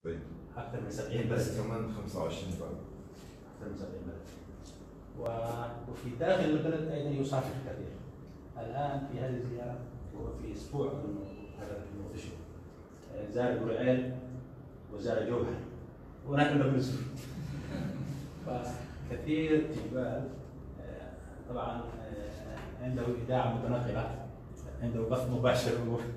طيب اكثر من 70 بس بلد كمان 25 بلد اكثر من 70 بلد و- وفي داخل البلد ايضا يسافر كثير الان في هذه الزياره وفي اسبوع من هذا الموضوع زار برعيل وزار جوهر ونحن لم نزور فكثير جبال آه، طبعا آه، عنده اذاعه متنقله عنده بث مباشر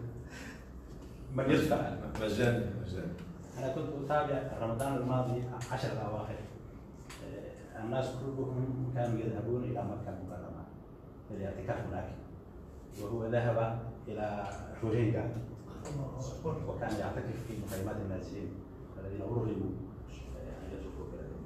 من يدفع مجاني مجاني انا كنت اتابع رمضان الماضي عشر الاواخر آه، الناس كلهم كانوا يذهبون الى مكه المكرمه للاعتكاف هناك وهو ذهب الى روهينجا وكان يعتكف في مخيمات النازحين الذين رغبوا آه، ان يتركوا بلدهم.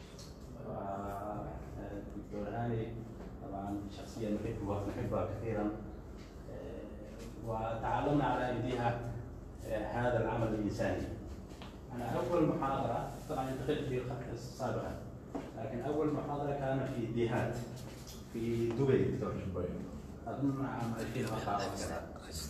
والدكتور هاني طبعا شخصيه نحبها نحبها كثيرا آه، وتعلمنا على ايديها آه، هذا العمل الانساني. انا اول محاضره طبعا انتقلت في الخ- سابقا لكن اول محاضره كان في ديهات في دبي دكتور اظن عام 2004 او كذا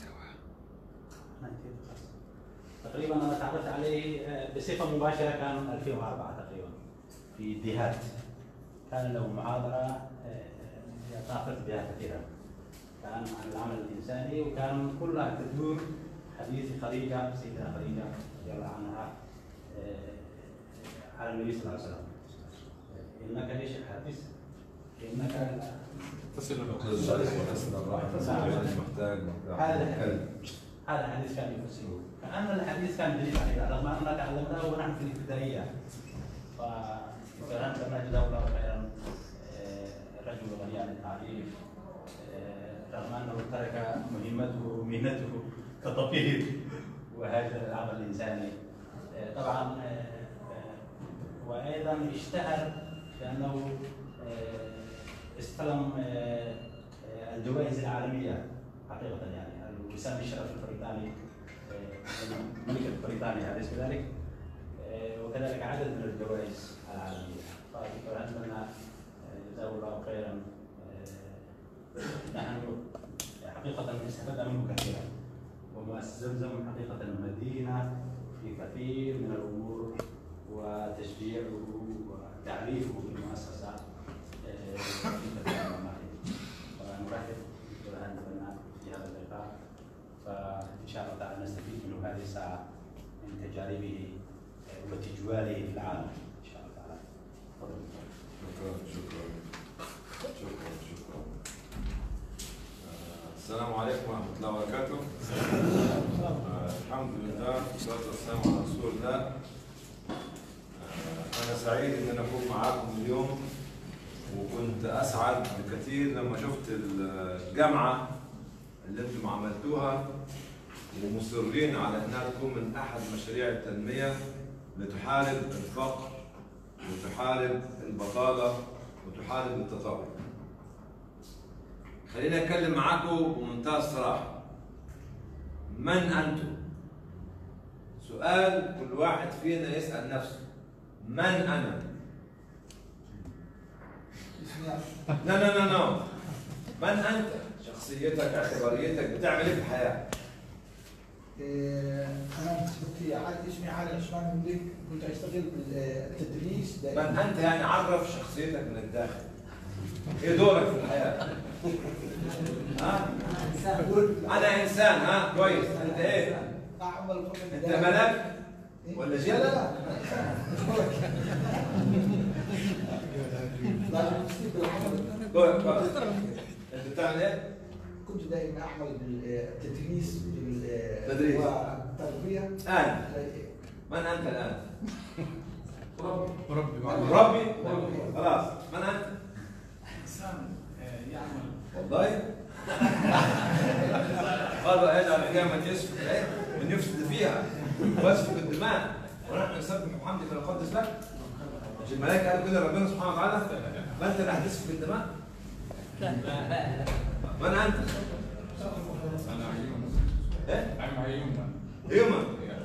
تقريبا انا تعرفت عليه آه، بصفه مباشره كان 2004 تقريبا في ديهات كان له محاضره آه، تاثرت بها كثيرا كان عن العمل الانساني وكان كلها تدور حديث خديجه سيدنا خديجه رضي الله عنها آه، على النبي صلى الله عليه وسلم انك ايش الحديث؟ انك تصل محتاج هذا كلب هذا الحديث كان يفسره كأن الحديث كان دليل عليه رغم أننا تعلمناه ونحن في الابتدائية فكان كما جزاه الله خيرا آه، رجل غني عن التعريف آه، رغم أنه ترك مهمته مهنته كطبيب وهاجر العمل الإنساني آه، طبعا آه، آه، وأيضا اشتهر بأنه آه، استلم آه، آه، الجوائز العالمية حقيقة يعني وسام الشرف البريطاني آه، ملكة بريطانيا أليس كذلك؟ آه، وكذلك عدد من الجوائز العالمية فدكتور أتمنى جزاه الله خيرا آه، نحن حقيقة استفدنا منه كثيرا ومؤسسة زمزم حقيقة مدينة في كثير من الأمور وتشجيعه وتعريفه بالمؤسسة آه، في كثير من النواحي ونرحب دكتور هاني بنا في هذا اللقاء فان شاء الله تعالى نستفيد منه هذه الساعه من تجاربه آه، وتجواله في العالم ان شاء الله تعالى تفضل دكتور. شكرا شكرا شكرا شكرا آه، السلام عليكم ورحمة الله وبركاته آه، الحمد لله والصلاة والسلام على رسول الله آه، أنا سعيد إن أنا أكون معاكم اليوم وكنت أسعد بكثير لما شفت الجامعة اللي أنتم عملتوها ومصرين على إنها تكون من أحد مشاريع التنمية لتحارب الفقر وتحارب البطالة وتحارب التطور خليني أتكلم معاكم بمنتهى الصراحة من أنتم؟ سؤال كل واحد فينا يسأل نفسه من أنا؟ لا لا لا لا من أنت؟ شخصيتك اعتباريتك بتعمل إيه في الحياة؟ إيه، انا كنت عاد اسمي علي عثمان مملك كنت اشتغل بالتدريس من دائما أنت يعني عرف شخصيتك من الداخل إيه دورك في الحياة؟ ها؟ أنا إنسان ها كويس أنت إيه؟ اعمل فقط أنت ملك ولا جن؟ لا لا لا لازم تصير بالعمل كويس كويس أنت بتعمل إيه؟ كنت دائما اعمل بالتدريس بال- تدريس. والتربيه الآن من أنت الآن؟ ربي مربي؟ خلاص من أنت؟ انسان يعمل والله قالوا يجعل القيامة يسفك إيه؟ من يفسد فيها ويسفك الدماء ونحن نسبح بحمدك ونقدس لك مش الملائكة قالوا كده ربنا سبحانه وتعالى ما أنت اللي هتسفك الدماء من أنت؟ انا عيون إيه؟ I'm عيون هيومن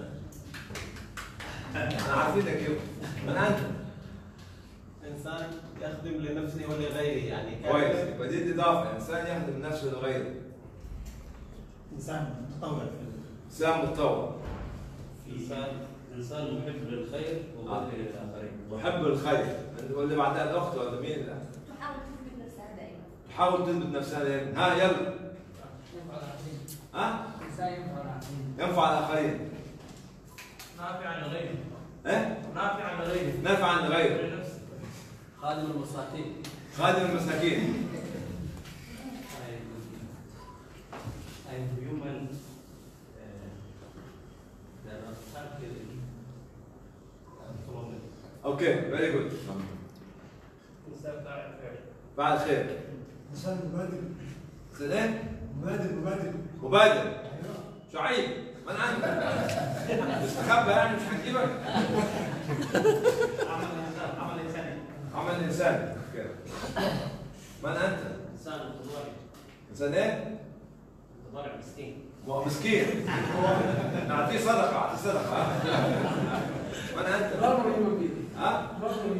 أنا عارفينك هيومن من أنت؟ انسان يخدم لنفسه ولغيره يعني كان- كويس يبقى دي دي إضافة إنسان يخدم نفسه لغيره انسان متطور إنسان متطور في انسان انسان محب للخير وبذل للاخرين محب الخير واللي بعدها الاخت ولا مين لا تحاول تثبت نفسها دائما تحاول تثبت نفسها دايما ها يلا ها ينفع الاخرين نافع لغيره ايه نافع لغيره نافع عن غيره لنفسه خادم المساكين خادم المساكين I'm human uh, there are certain problem. اوكي فيري جود انسان فاعل خير فعل خير انسان مبادر سنة ايه مبادر مبادر مبادر شعيب من انت؟ استخبى يعني مش هنجيبك عمل الانسان عمل انساني عمل الانسان اوكي من انت؟ انسان متضرع انسان ايه؟ متضرع مسكين مو- مسكين نعطيه صدقه اعطيه صدقه ها؟ من انت؟ ها؟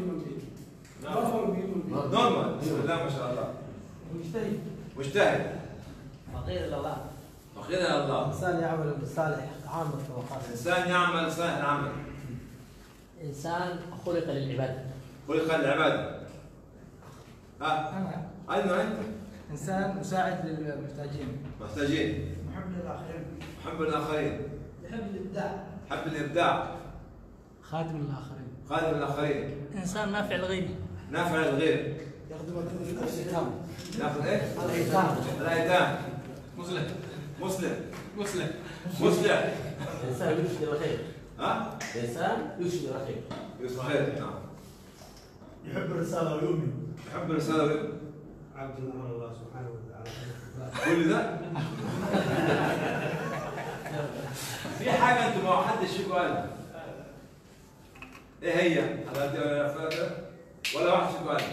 نورمال بسم الله ما شاء الله مجتهد مجتهد فقير الى الله فقير الى الله انسان يعمل بالصالح عامه وخاصه انسان يعمل صالح العمل انسان خلق للعباده خلق العباده ها انا ايوه انت انسان مساعد للمحتاجين محتاجين محب للاخرين حب الاخرين يحب الابداع حب الابداع خادم الاخرين خادم الاخرين انسان نافع لغيره نافع للغير يخدم الايتام ناخذ ايه؟ الايتام الايتام مسلم مسلم مسلم مسلم انسان يرشد الى الخير ها؟ انسان يرشد الى الخير يوسف خير نعم يحب الرساله ويؤمن يحب الرساله عبد من الله سبحانه وتعالى كل ده في حاجه انتم ما حدش فيكم قالها ايه هي؟ على قد ولا فاكر؟ ولا واحد فيكم قالها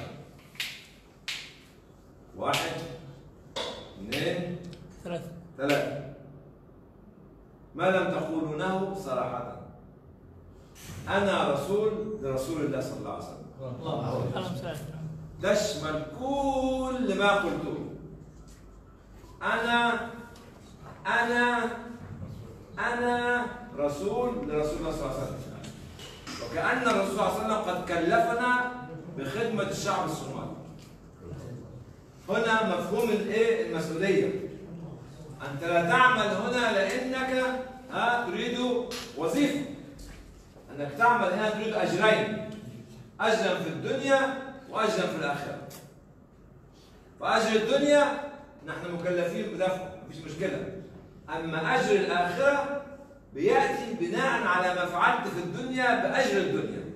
واحد اثنين ثلاثة ثلاثة ما لم تقولونه صراحة أنا رسول لرسول الله صلى الله عليه وسلم اللهم صل على تشمل كل ما قلته أنا أنا أنا رسول لرسول الله صلى الله عليه وسلم وكأن الرسول صلى الله عليه وسلم قد كلفنا بخدمة الشعب الصومالي هنا مفهوم الايه المسؤولية أنت لا تعمل هنا لأنك ها تريد وظيفة أنك تعمل هنا تريد أجرين أجرا في الدنيا وأجرا في الآخرة فأجر الدنيا نحن مكلفين بدفعه مفيش مشكلة أما أجر الآخرة بيأتي بناء على ما فعلت في الدنيا بأجر الدنيا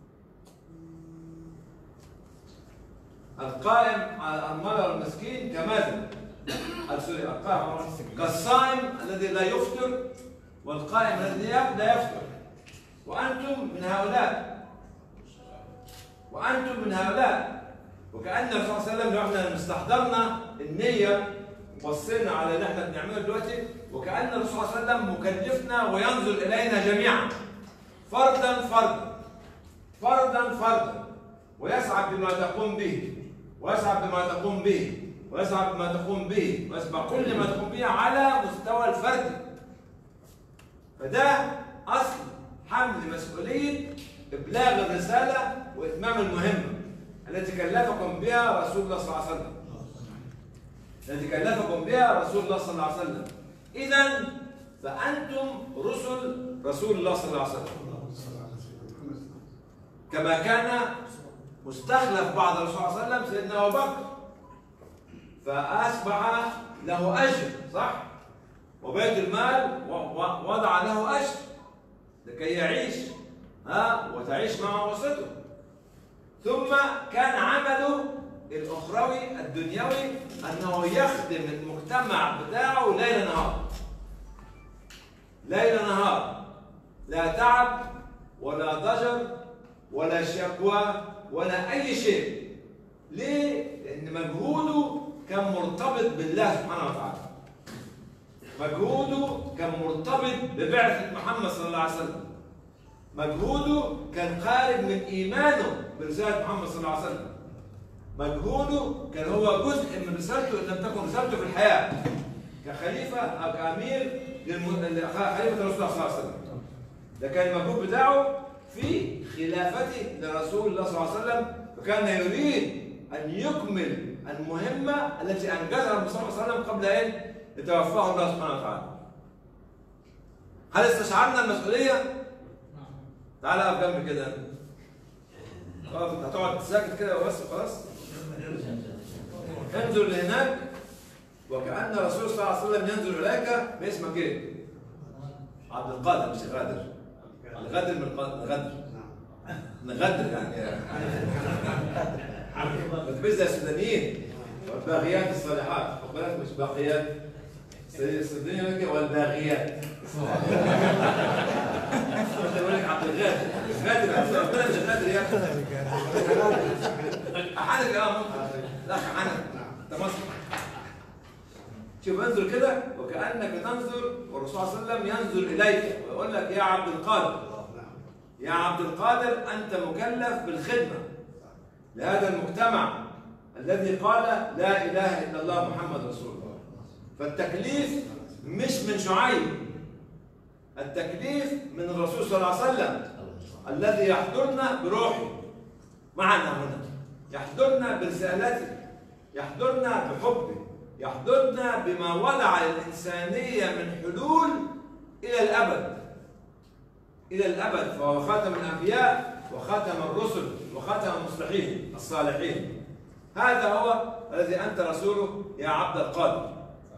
القائم على المرأة والمسكين كماذا؟ آه، سوري القائم كالصائم الذي لا يفطر والقائم الذي لا يفطر وأنتم من هؤلاء وأنتم من هؤلاء وكأن الرسول صلى الله عليه وسلم لو احنا استحضرنا النية وبصينا على اللي احنا بنعمله دلوقتي وكأن الرسول صلى الله عليه وسلم مكلفنا وينظر إلينا جميعا فردا فردا فردا فردا ويسعى بما تقوم به ويسعى بما تقوم به ويسعى بما تقوم به ويسعى كل ما تقوم به على مستوى الفرد فده أصل حمل مسؤولية إبلاغ الرسالة وإتمام المهمة التي كلفكم بها رسول الله صلى الله عليه وسلم التي كلفكم بها رسول الله صلى الله عليه وسلم إذا فأنتم رسل رسول الله صلى الله عليه وسلم كما كان مستخلف بعد الرسول صلى الله عليه وسلم سيدنا أبو بكر فأصبح له أجر صح؟ وبيت المال و- و- وضع له أجر لكي يعيش ها وتعيش مع أسرته ثم كان عمله الأخروي الدنيوي أنه يخدم المجتمع بتاعه ليل نهار ليل نهار لا تعب ولا ضجر ولا شكوى ولا أي شيء ليه؟ لأن مجهوده كان مرتبط بالله سبحانه وتعالى مجهوده كان مرتبط ببعثة محمد صلى الله عليه وسلم مجهوده كان خارج من إيمانه برسالة محمد صلى الله عليه وسلم مجهوده كان هو جزء من رسالته إن لم تكن رسالته في الحياة كخليفة أو كأمير للم... خليفة الرسول صلى الله عليه وسلم ده كان المجهود بتاعه في خلافته لرسول الله صلى الله عليه وسلم وكان يريد ان يكمل المهمه التي انجزها الرسول صلى الله عليه وسلم قبل ان يتوفاه الله سبحانه وتعالى. هل استشعرنا المسؤوليه؟ تعالى اقف جنبي كده اقف انت هتقعد ساكت كده وبس وخلاص؟ انظر لهناك وكأن الرسول صلى الله عليه وسلم ينظر إليك باسمك إيه؟ عبد القادر مش غادر الغدر من الق- الغدر نغدر يعني ما تبقاش زي السودانيين والباغيات الصالحات خد بالك مش باقيات السودانيين يقول لك والباغيات انت يقول لك عبد الغادر غادر ربنا مش غادر يا اخي حنفي اه ممكن لا حنفي انت مصري شوف انظر كده وكانك تنظر والرسول صلى الله عليه وسلم ينظر اليك ويقول لك يا عبد القادر يا عبد القادر انت مكلف بالخدمه لهذا المجتمع الذي قال لا اله الا الله محمد رسول الله فالتكليف مش من شعيب التكليف من الرسول صلى الله عليه وسلم الذي يحضرنا بروحه معنا هنا يحضرنا برسالته يحضرنا بحبه يحضرنا بما وضع الإنسانية من حلول إلى الأبد إلى الأبد فهو خاتم الأنبياء وخاتم الرسل وخاتم المصلحين الصالحين هذا هو الذي أنت رسوله يا عبد القادر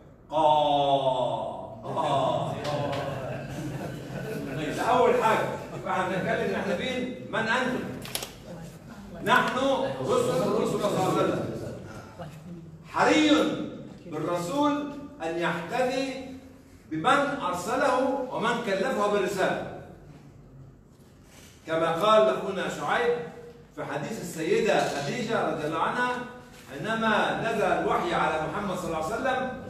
قا آه. ده أول حاجة يبقى احنا بنتكلم احنا مين؟ من أنتم؟ نحن رسل الرسول صلى الله عليه وسلم حري بالرسول أن يحتذي بمن أرسله ومن كلفه بالرسالة كما قال أخونا شعيب في حديث السيدة خديجة رضي الله عنها حينما نزل الوحي على محمد صلى الله عليه وسلم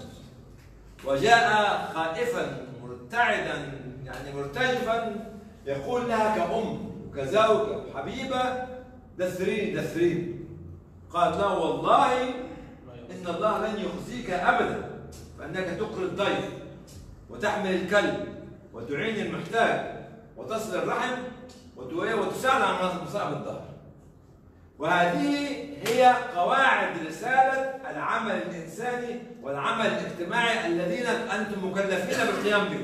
وجاء خائفا مرتعدا يعني مرتجفا يقول لها كأم وكزوجة وحبيبة دثريني دثريني قالت له والله إن الله لن يخزيك أبدا فإنك تقري الضيف وتحمل الكلب وتعين المحتاج وتصل الرحم وت- وتساعد على مصائب الظهر وهذه هي قواعد رسالة العمل الإنساني والعمل الاجتماعي الذين أنتم مكلفين بالقيام به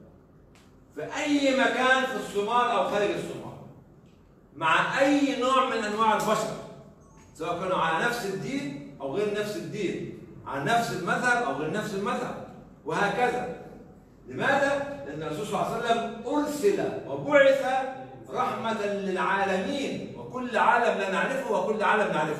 في أي مكان في الصومال أو خارج الصومال مع أي نوع من أنواع البشر سواء كانوا على نفس الدين أو غير نفس الدين على نفس المذهب أو غير نفس المذهب وهكذا لماذا؟ لأن الرسول صلى الله عليه وسلم أرسل وبعث رحمة للعالمين وكل عالم لا نعرفه وكل عالم نعرفه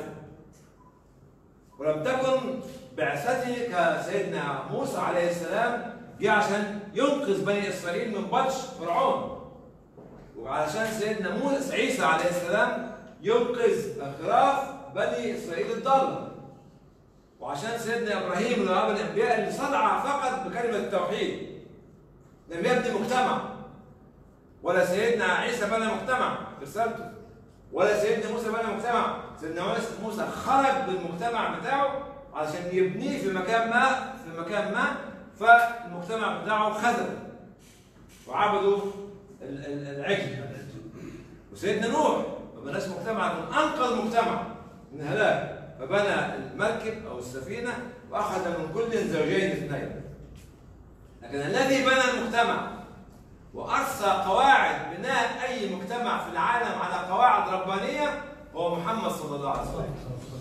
ولم تكن بعثته كسيدنا موسى عليه السلام جه عشان ينقذ بني إسرائيل من بطش فرعون وعلشان سيدنا موسى عيسى عليه السلام ينقذ خراف بني اسرائيل الضاله وعشان سيدنا ابراهيم من ابو الانبياء اللي صدع فقط بكلمه التوحيد لم يبني مجتمع ولا سيدنا عيسى بنى مجتمع في رسالته ولا سيدنا موسى بنى مجتمع سيدنا موسى خرج بالمجتمع بتاعه علشان يبنيه في مكان ما في مكان ما فالمجتمع بتاعه خذل وعبدوا ال- ال- العجل وسيدنا نوح ما بناش مجتمع لكن انقذ مجتمع من هلاك فبنى المركب او السفينه واخذ من كل زوجين اثنين لكن الذي بنى المجتمع وارسى قواعد بناء اي مجتمع في العالم على قواعد ربانيه هو محمد صلى الله عليه وسلم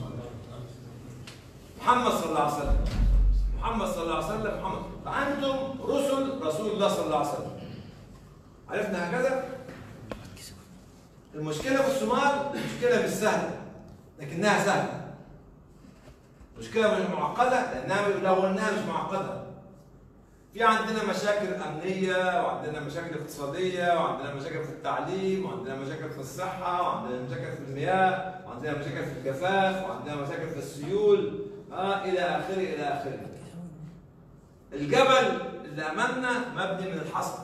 محمد صلى الله عليه وسلم محمد صلى الله عليه وسلم محمد فانتم رسل رسول الله صلى الله عليه وسلم عرفنا هكذا المشكله في الصومال مشكله مش سهله لكنها سهله مشكله مش معقده لانها لو انها مش معقده في عندنا مشاكل امنيه وعندنا مشاكل اقتصاديه وعندنا مشاكل في التعليم وعندنا مشاكل في الصحه وعندنا مشاكل في المياه وعندنا مشاكل في الجفاف وعندنا مشاكل في السيول آه الى اخره الى اخره الجبل اللي امامنا مبني من الحصى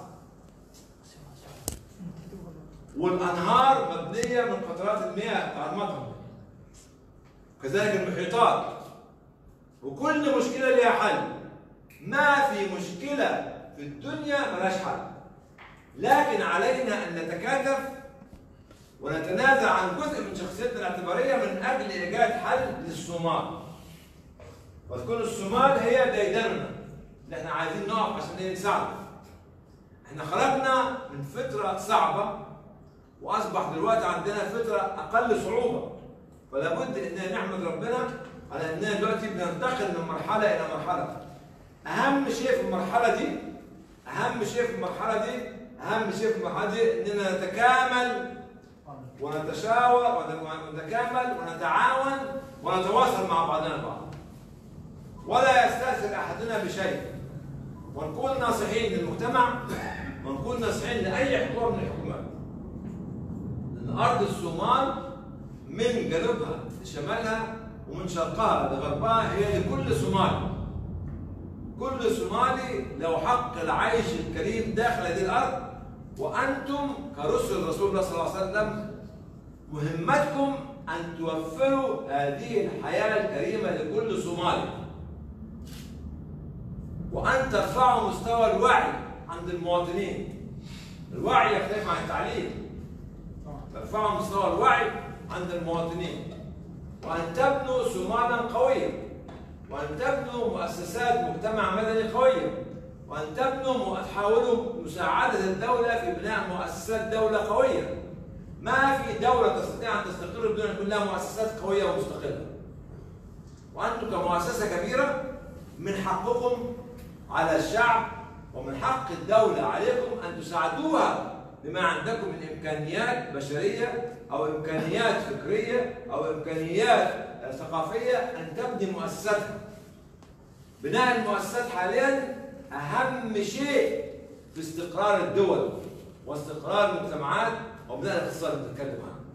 والانهار مبنيه من قطرات المياه بتاع المطر كذلك المحيطات وكل مشكله ليها حل ما في مشكله في الدنيا ملهاش حل لكن علينا ان نتكاتف ونتنازل عن جزء من شخصيتنا الاعتباريه من اجل ايجاد حل للصومال. وتكون الصومال هي ديدننا اللي احنا عايزين نقف عشان ايه نساعده. احنا خرجنا من فتره صعبه واصبح دلوقتي عندنا فتره اقل صعوبه. فلا بد ان نحمد ربنا على اننا دلوقتي بننتقل من مرحله الى مرحله. اهم شيء في المرحله دي اهم شيء في المرحله دي اهم شيء في المرحله دي اننا نتكامل ونتشاور ونتكامل ونتعاون ونتواصل مع بعضنا البعض ولا يستأثر احدنا بشيء ونكون ناصحين للمجتمع ونكون ناصحين لاي حكومه من الحكومات لان ارض الصومال من جنوبها لشمالها ومن شرقها لغربها هي لكل صومالي كل صومالي له حق العيش الكريم داخل هذه الارض وانتم كرسل رسول الله صلى الله عليه وسلم مهمتكم ان توفروا هذه الحياه الكريمه لكل صومالي وان ترفعوا مستوى الوعي عند المواطنين الوعي يختلف عن التعليم ترفعوا مستوى الوعي عند المواطنين وان تبنوا صومالا قويه وأن تبنوا مؤسسات مجتمع مدني قوية وأن تبنوا تحاولوا مساعدة الدولة في بناء مؤسسات دولة قوية ما في دولة تستطيع أن تستقر بدون أن يكون لها مؤسسات قوية ومستقلة وأنتم كمؤسسة كبيرة من حقكم على الشعب ومن حق الدولة عليكم أن تساعدوها بما عندكم من إمكانيات بشرية أو إمكانيات فكرية أو إمكانيات ثقافية أن تبني مؤسساتها بناء المؤسسات حاليا أهم شيء في استقرار الدول واستقرار المجتمعات وبناء الاقتصاد اللي بنتكلم عنه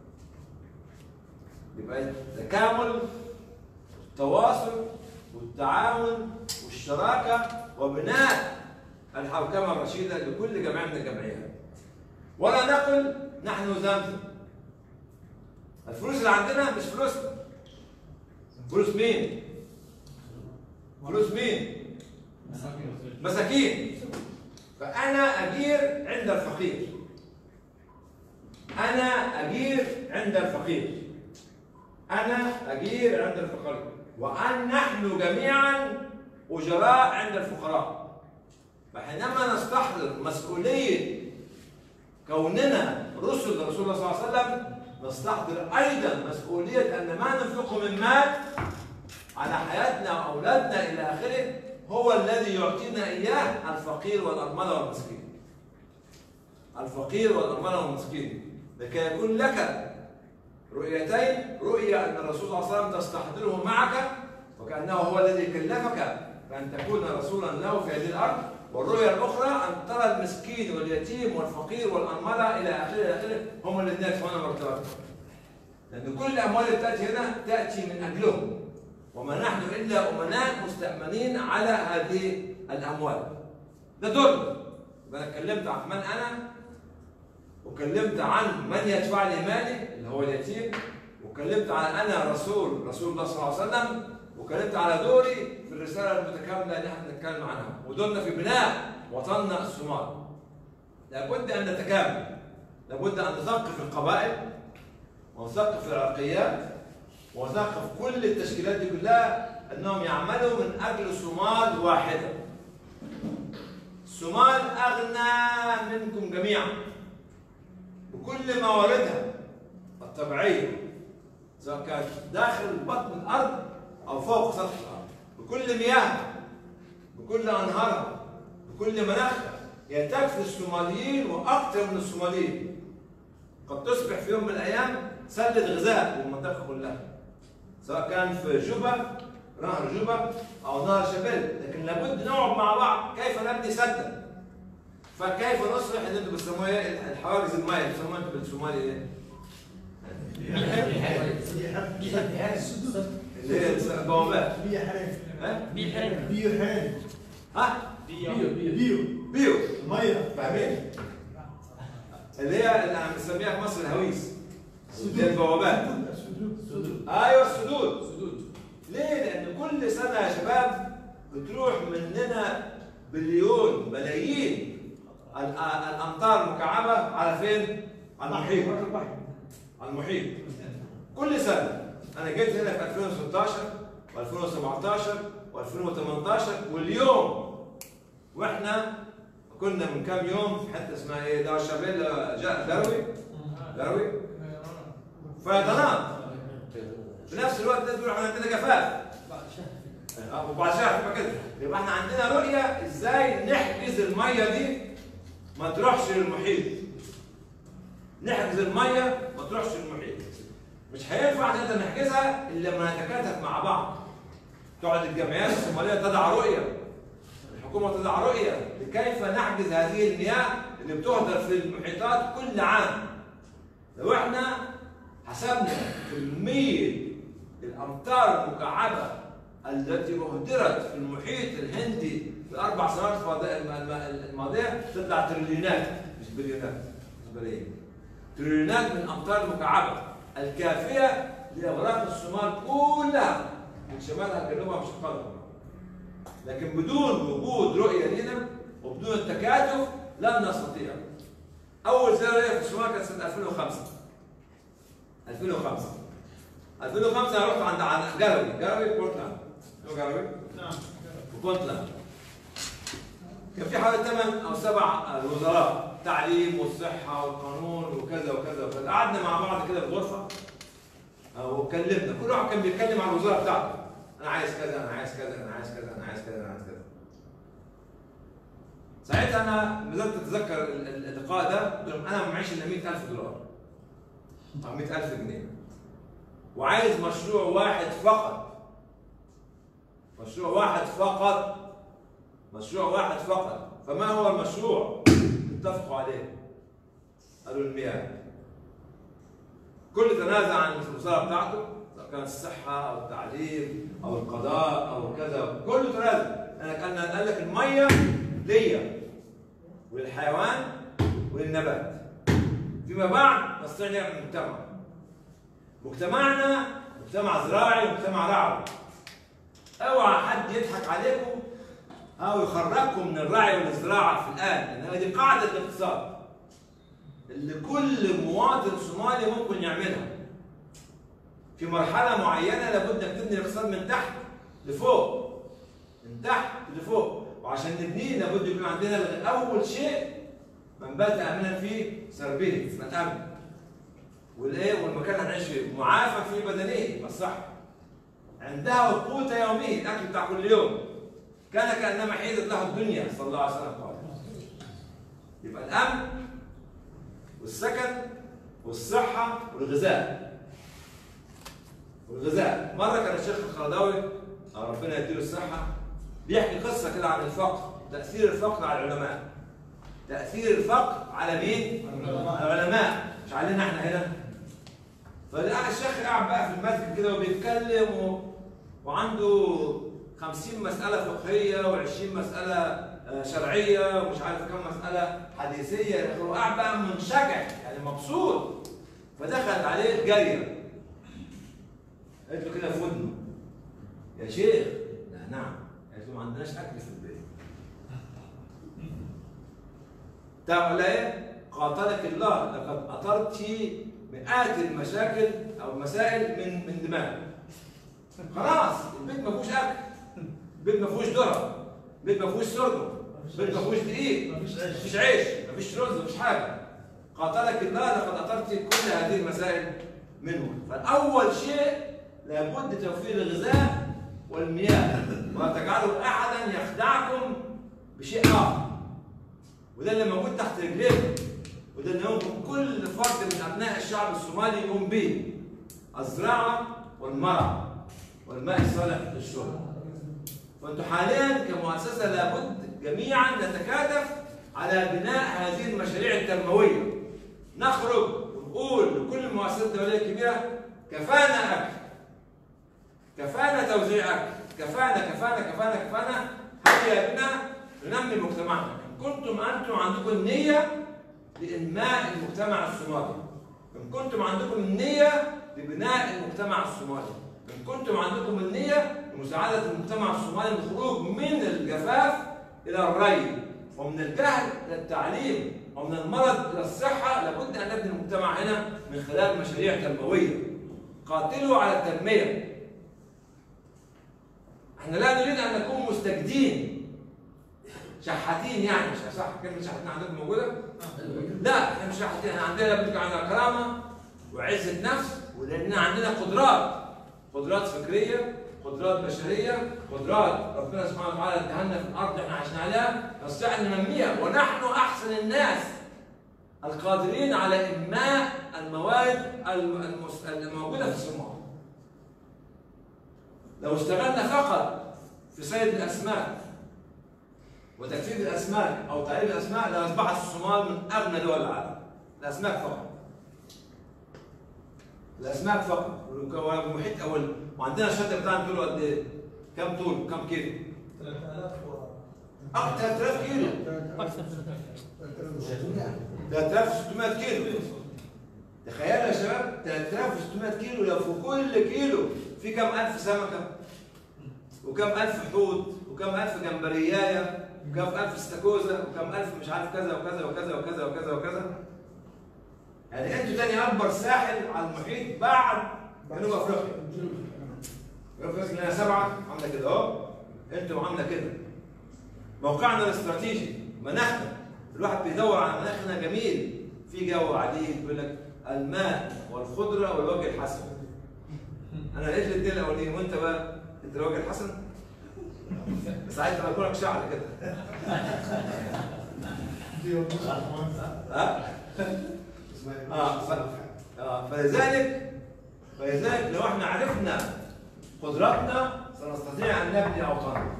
يبقى التكامل التواصل والتعاون والشراكة وبناء الحوكمة الرشيدة لكل جمعية من الجمعيات ولا نقل نحن زمزم الفلوس اللي عندنا مش فلوسنا فلوس مين؟ فلوس مين؟ مساكين فأنا أجير عند الفقير أنا أجير عند الفقير أنا أجير عند الفقير وأن نحن جميعا أجراء عند الفقراء فحينما نستحضر مسؤولية كوننا رسل رسول الله صلى الله عليه وسلم نستحضر ايضا مسؤوليه ان ما ننفقه من مال على حياتنا واولادنا الى اخره هو الذي يعطينا اياه الفقير والارمله والمسكين. الفقير والارمله والمسكين لكي يكون لك رؤيتين رؤيه ان الرسول صلى الله عليه وسلم تستحضره معك وكانه هو الذي كلفك بان تكون رسولا له في هذه الارض والرؤية الأخرى أن ترى المسكين واليتيم والفقير والأرملة إلى آخره إلى آخره هم الذين يدفعون مرتباتهم. لأن كل الأموال اللي تأتي هنا تأتي من أجلهم. وما نحن إلا أمناء مستأمنين على هذه الأموال. ده دورنا. يبقى أنا اتكلمت عن من أنا وكلمت عن من يدفع لي مالي اللي هو اليتيم وكلمت عن أنا رسول رسول الله صلى الله عليه وسلم وكلمت على دوري في الرساله المتكامله اللي احنا بنتكلم عنها ودورنا في بناء وطننا الصومال لابد ان نتكامل لابد ان نثقف القبائل ونثقف العرقيات ونثقف كل التشكيلات دي كلها انهم يعملوا من اجل صومال واحده الصومال اغنى منكم جميعا بكل مواردها الطبيعيه سواء كانت داخل بطن الارض او فوق سطح الارض بكل مياهها بكل انهارها بكل مناخها هي تكفي الصوماليين واكثر من الصوماليين قد تصبح في يوم من الايام سله غذاء للمنطقه كلها سواء كان في جوبا نهر جوبا او نهر شبل لكن لابد نقعد مع بعض كيف نبني سدا فكيف نصلح اللي انتم بتسموها ايه الحواجز المائيه بتسموها انتم بالصومالي ايه؟ اللي هي البوابات ها؟ بيحرم ها؟ بيو بيو بيو ميه فاهمين؟ اللي هي اللي عم بنسميها في مصر الهويس اللي هي البوابات ايوه السدود سدود ليه؟ لأن كل سنة يا شباب بتروح مننا بليون ملايين ال- ال- الامطار المكعبه على فين؟ على المحيط على المحيط كل سنه انا جيت هنا في 2016 و2017 و2018 واليوم واحنا كنا من كام يوم في حته اسمها ايه دار شابيل جاء دروي دروي فيضانات في نفس الوقت الناس بيقولوا احنا عندنا جفاف آه، وبعد شهر تبقى كده يبقى احنا عندنا رؤيه ازاي نحجز الميه دي ما تروحش للمحيط نحجز الميه ما تروحش للمحيط مش هينفع نقدر نحجزها الا لما نتكاتف مع بعض تقعد الجمعيات الصوماليه تضع رؤيه الحكومه تضع رؤيه لكيف نحجز هذه المياه اللي بتهدر في المحيطات كل عام لو احنا حسبنا كميه الامطار المكعبه التي اهدرت في المحيط الهندي في الاربع سنوات الفاض- الم- الم- الماضيه تطلع تريليونات مش بليونات مش بلايين تريليونات من الامطار المكعبه الكافيه لاغراق الصومال كلها من شمالها لجنوبها مش قادرة لكن بدون وجود رؤيه لنا وبدون التكاتف لن نستطيع اول زياره ليا في الصومال كانت سنه 2005 2005 2005 انا رحت عند عند جروي جروي بورتلاند شو جروي؟ نعم وبورتلاند كان في حوالي ثمان او سبع وزارات تعليم والصحه والقانون وكذا وكذا وكذا قعدنا مع بعض كده في غرفه آه، واتكلمنا كل واحد كان بيتكلم عن الوزاره بتاعته انا عايز كذا انا عايز كذا انا عايز كذا انا عايز كذا انا عايز كذا ساعتها انا بدات اتذكر ال- ال- اللقاء ده قلت لهم انا ما معيش الا 100000 دولار او 100000 جنيه وعايز مشروع واحد فقط مشروع واحد فقط مشروع واحد فقط فما هو المشروع اتفقوا عليه قالوا المياه كل تنازع عن الوزاره بتاعته سواء كانت الصحه او التعليم او القضاء او كذا كله تنازع انا كان قال لك الميه ليا وللحيوان وللنبات فيما بعد نستطيع نعمل مجتمع مجتمعنا مجتمع زراعي ومجتمع رعوي اوعى حد يضحك عليكم او يخرجكم من الرعي والزراعه في الان لان هذه قاعده الاقتصاد اللي كل مواطن صومالي ممكن يعملها في مرحله معينه لابد انك تبني الاقتصاد من تحت لفوق من تحت لفوق وعشان نبنيه لابد يكون عندنا اول شيء من بات امنا فيه سربيه من امن والايه والمكان اللي هنعيش فيه معافى في بدنه الصحه عندها قوت يوميه الاكل بتاع كل يوم كان كانما حيزت له الدنيا صلى الله عليه وسلم قال يبقى الامن والسكن والصحه والغذاء والغذاء مره كان الشيخ الخرداوي آه، ربنا يديله الصحه بيحكي قصه كده عن الفقر تاثير الفقر على العلماء تاثير الفقر على مين؟ على العلماء مش علينا احنا هنا فلقى الشيخ قاعد بقى في المسجد كده وبيتكلم و... وعنده 50 مسألة فقهية و20 مسألة آه، شرعية ومش عارف كم مسألة حديثية وقاعد بقى منشجع يعني مبسوط فدخلت عليه الجارية قالت له كده في ودنه يا شيخ لا نعم قالت له ما عندناش أكل في البيت تعرف ايه؟ قاتلك الله لقد أطرت مئات المشاكل أو المسائل من من دماغك خلاص البيت ما فيهوش اكل البيت ما فيهوش ذره البيت ما فيهوش سردة البيت ما فيهوش دقيق مفيش عيش. مفيش عيش مفيش رز مفيش حاجه قاتلك الله لقد اثرت كل هذه المسائل منه فاول شيء لابد توفير الغذاء والمياه ولا تجعلوا احدا يخدعكم بشيء اخر وده اللي موجود تحت رجليكم وده اللي يمكن كل فرد من ابناء الشعب الصومالي يقوم به الزراعه والمرعى والماء الصالح للشرب فانتم حاليا كمؤسسه لابد جميعا نتكاتف على بناء هذه المشاريع التنمويه نخرج ونقول لكل المؤسسات الدوليه الكبيره كفانا اكل كفانا توزيع اكل كفانا كفانا كفانا كفانا هيا بنا ننمي مجتمعنا ان كنتم انتم عندكم النيه لانماء المجتمع الصومالي ان كنتم عندكم النيه لبناء المجتمع الصومالي ان كنتم عندكم النيه لمساعده المجتمع الصومالي للخروج من الجفاف الى الري ومن الجهل الى التعليم ومن المرض الى الصحه لابد ان نبني المجتمع هنا من خلال مشاريع تنمويه قاتلوا على التنميه احنا لا نريد ان نكون مستجدين شحاتين يعني مش صح كلمه شحاتين عندكم موجوده؟ لا احنا مش شحاتين احنا عندنا بنبقى عندنا كرامه وعزه نفس ولان عندنا قدرات قدرات فكريه قدرات بشريه قدرات ربنا سبحانه وتعالى اداها لنا في الارض احنا عشنا عليها نستطيع ان ننميها ونحن احسن الناس القادرين على انماء المواد الم- المس- الموجوده في الصومال لو اشتغلنا فقط في صيد الاسماك وتكفيف الاسماك او تعليم الاسماك لاصبحت الصومال من اغنى دول العالم الاسماك فقط الاسماك فقط والمحيط اول وعندنا الشاطئ بتاعنا طوله قد ايه؟ كم طول؟ كم كيلو؟ 3000 و اكثر 3000 كيلو أكثر من 3600 كيلو تخيلوا يا شباب 3600 كيلو لو في كل كيلو في كم الف سمكه وكم الف حوت وكم الف جمبريايه وكم الف استاكوزا وكم الف مش عارف كذا وكذا وكذا وكذا وكذا وكذا يعني انتوا تاني اكبر ساحل على المحيط بعد جنوب افريقيا جنوب افريقيا لنا سبعه عامله كده اهو انتوا عامله كده موقعنا الاستراتيجي مناخنا الواحد بيدور على مناخنا جميل في جو عديد بيقول لك الماء والخضره والوجه الحسن انا لقيت الاثنين الاولين وانت بقى انت الوجه الحسن بس عايز تبقى كونك شعر كده ها اه ف... آه فلذلك فلذلك لو احنا عرفنا قدراتنا سنستطيع ان نبني اوطاننا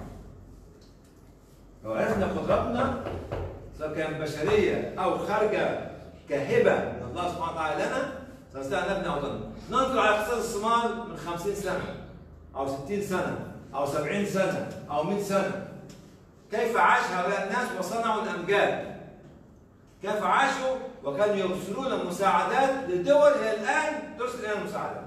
لو عرفنا قدراتنا سواء كانت بشريه او خارجه كهبه من الله سبحانه وتعالى لنا سنستطيع ان نبني اوطاننا. ننظر على اقتصاد الصومال من 50 سنه او 60 سنه او 70 سنه او 100 سنه. كيف عاش هؤلاء الناس وصنعوا الامجاد؟ كيف عاشوا وكانوا يرسلون المساعدات لدول هي الان ترسل الينا المساعدات.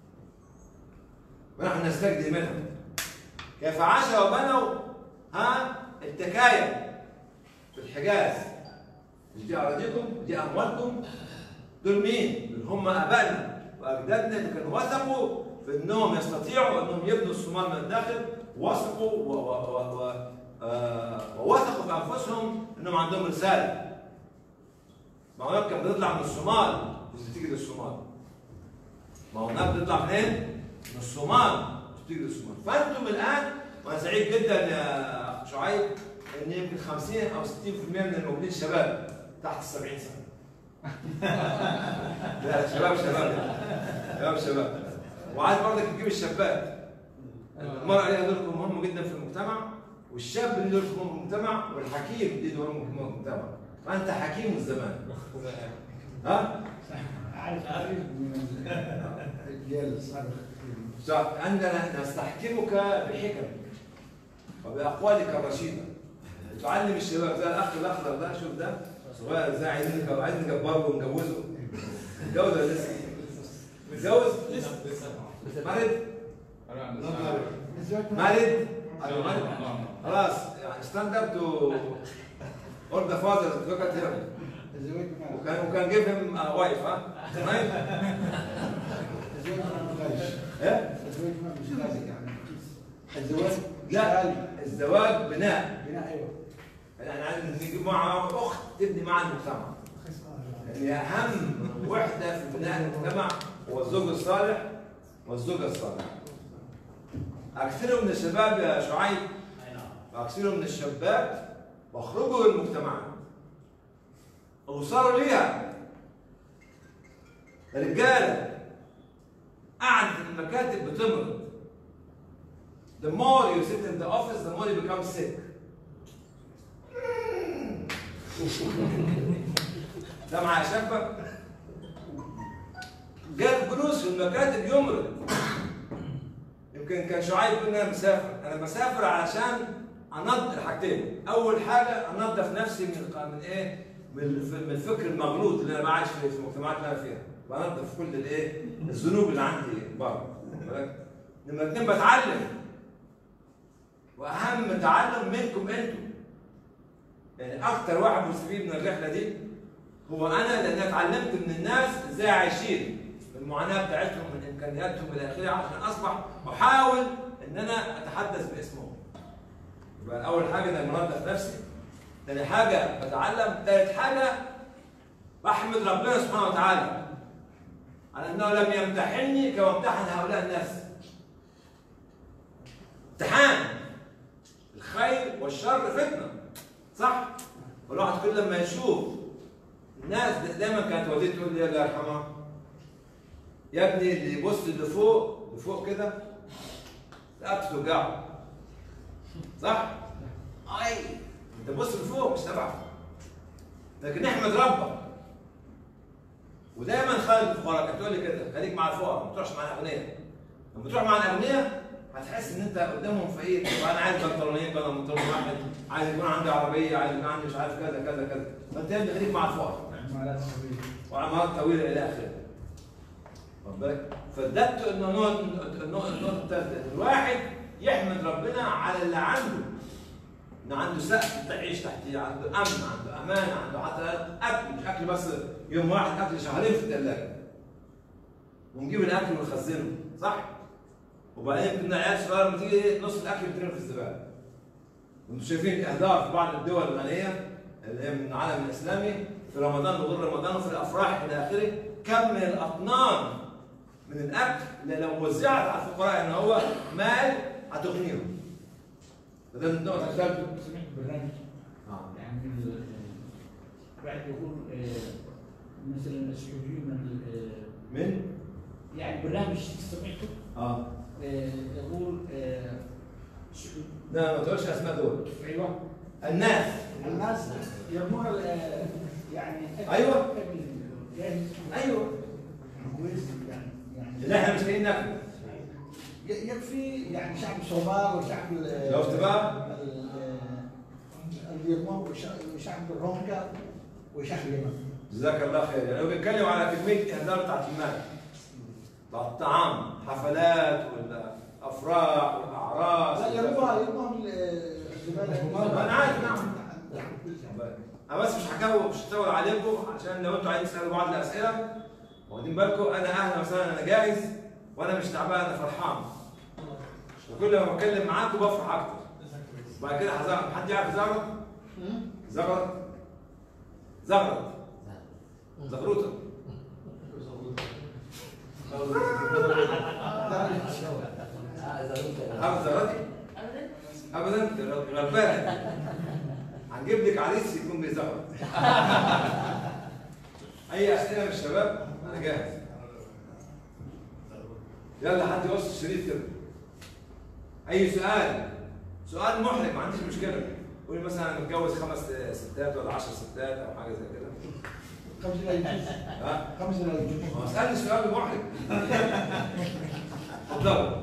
ونحن نستجدي منها. كيف عاشوا وبنوا ها التكايا في الحجاز مش دي اراضيكم دي اموالكم دول مين؟ دول هم ابائنا واجدادنا اللي كانوا وثقوا في انهم يستطيعوا انهم يبنوا الصومال من الداخل وثقوا و و و و آه ووثقوا في انفسهم انهم عندهم رساله. ما هو كان بتطلع من الصومال مش بتيجي للصومال. ما هو النار بتطلع منين؟ من الصومال مش بتيجي للصومال. فانتم الان وانا سعيد جدا يا شعيب ان يمكن 50 او 60% من الموجودين شباب تحت ال 70 سنه. لا شباب شباب شباب شباب وعايز برضك تجيب الشابات المرأة ليها دور مهم جدا في المجتمع والشاب ليه دور مهم في المجتمع والحكيم ليه دور مهم في المجتمع فأنت حكيم الزمان ها؟ من الجيل السابق صح عندنا نستحكمك بحكم وبأقوالك الرشيدة تعلم الشباب زي الأخ الأخضر ده شوف ده صغير ازاي عايزين عايزين نكبره ونجوزه متجوز ولا لسه؟ متجوز؟ مارد؟ مارد؟ أيوة مارد خلاص يعني ستاند اب تو اول ذا فاذر لوك ات هيم الزواج ما وكان وكان جيف هيم وايف ها؟ طيب الزواج ما بغالي ايه؟ الزواج ما مش غالي يعني الزواج مش لا غالي الزواج بناء بناء ايوه يعني عايز نجيب مع اخت تبني مع المجتمع يعني اهم وحده في بناء المجتمع هو الزوج الصالح والزوجه الصالحه اكثر من الشباب يا شعيب اي نعم واكثر من الشابات واخرجوا للمجتمعات اوصلوا ليها رجاله قعد في المكاتب بتمرض The more you sit in the office, the more you become sick. ده مع شابة جاب فلوس في المكاتب يمرض يمكن كان شعيب يقول انا مسافر انا بسافر علشان انظف حاجتين اول حاجه انظف نفسي من الق- من ايه من الف- من الفكر المغلوط اللي انا بعيش فيه في المجتمعات اللي انا فيها بنظف كل الايه الذنوب اللي عندي بره بالك؟ نمرة اتنين بتعلم واهم تعلم منكم انتم يعني اكتر واحد مستفيد من الرحله دي هو انا لان اتعلمت من الناس ازاي عايشين المعاناه بتاعتهم من امكانياتهم الى اخره عشان اصبح احاول ان انا اتحدث باسمهم. يبقى اول حاجه انا منظف نفسي ثاني حاجه بتعلم ثالث حاجه بحمد ربنا سبحانه وتعالى على انه لم يمتحني كما امتحن هؤلاء الناس. امتحان الخير والشر فتنه صح؟ والواحد كل لما يشوف الناس دايما كانت والدتي تقول لي الله يرحمها يا ابني اللي يبص لفوق لفوق كده رقبته توجعه صح؟ اي انت بص لفوق مش تبعك لكن احمد ربك ودايما خالد الفقراء كانت تقول لي كده خليك مع الفقراء ما تروحش مع الاغنياء لما تروح مع الاغنياء هتحس ان انت قدامهم فقير طب انا عايز بنطلونين بدل بنطلون واحد عايز يكون عندي عربيه عايز يكون عندي مش عارف كذا كذا كذا فانت يا ابني خليك مع الفقراء عمالات صغيرة. وعمارات طويله الى اخره. واخد بالك؟ فادت انه النقطه النقطه النقطة الثالثه الواحد يحمد ربنا على اللي عنده. انه عنده سقف تعيش تحتيه، عنده امن، عنده امان، عنده حتى اكل مش اكل بس يوم واحد اكل شهرين في الثلاجه. ونجيب الاكل ونخزنه، صح؟ وبعدين كنا عيال صغيره لما تيجي إيه، نص الاكل بترمي في الزباله. وانتم شايفين الاهداف في بعض الدول الغنيه اللي هي من العالم الاسلامي في رمضان وغير رمضان وفي الافراح الى اخره كم من الاطنان من الاكل اللي لو وزعت على الفقراء ان هو مال هتغنيهم. فده النقطه الثالثه. سمعت برنامج آه. يعني ال- واحد يقول آه، مثلا السعوديون ال- من؟ يعني برنامج سمعته اه آه، يقول آه، سعود- لا ما تقولش اسماء دول. ايوه الناس الناس يرمون ال- يعني أيوة. جاهز ايوه كويس يعني يعني اللي احنا مش لاقيين ناكل. ي- يكفي يعني شعب الصومال وشعب ال- شفت بقى؟ ال- اليرمون وشع- وشعب الرونكا وشعب اليمن جزاك الله خير يعني هو بيتكلم على كميه الاهدار بتاعت المال بتاعت الطعام حفلات ولا افراح والاعراس لا يرموها يرموها من الزباله أنا عارف، نعم. انا بس مش هكوي مش هطول عليكم عشان لو انتوا عايزين تسالوا بعض الاسئله واخدين بالكم انا اهلا وسهلا انا جاهز وانا مش تعبان انا فرحان وكل ما بتكلم معاكم بفرح اكتر بعد كده هزغرط حد يعرف زغرط؟ زغرط زغرط زغروطه عارف زغرطي؟ ابدا ابدا غلبان هنجيب لك عريس يكون بيزغرط اي اسئله من الشباب انا جاهز يلا حد يقص الشريط كده اي سؤال سؤال محرج ما عنديش مشكله قولي مثلا انا متجوز خمس ستات ولا 10 ستات او حاجه زي كده خمسة لا يجوز ها خمسة لا يجوز ما هو اسالني سؤال محرج اتفضل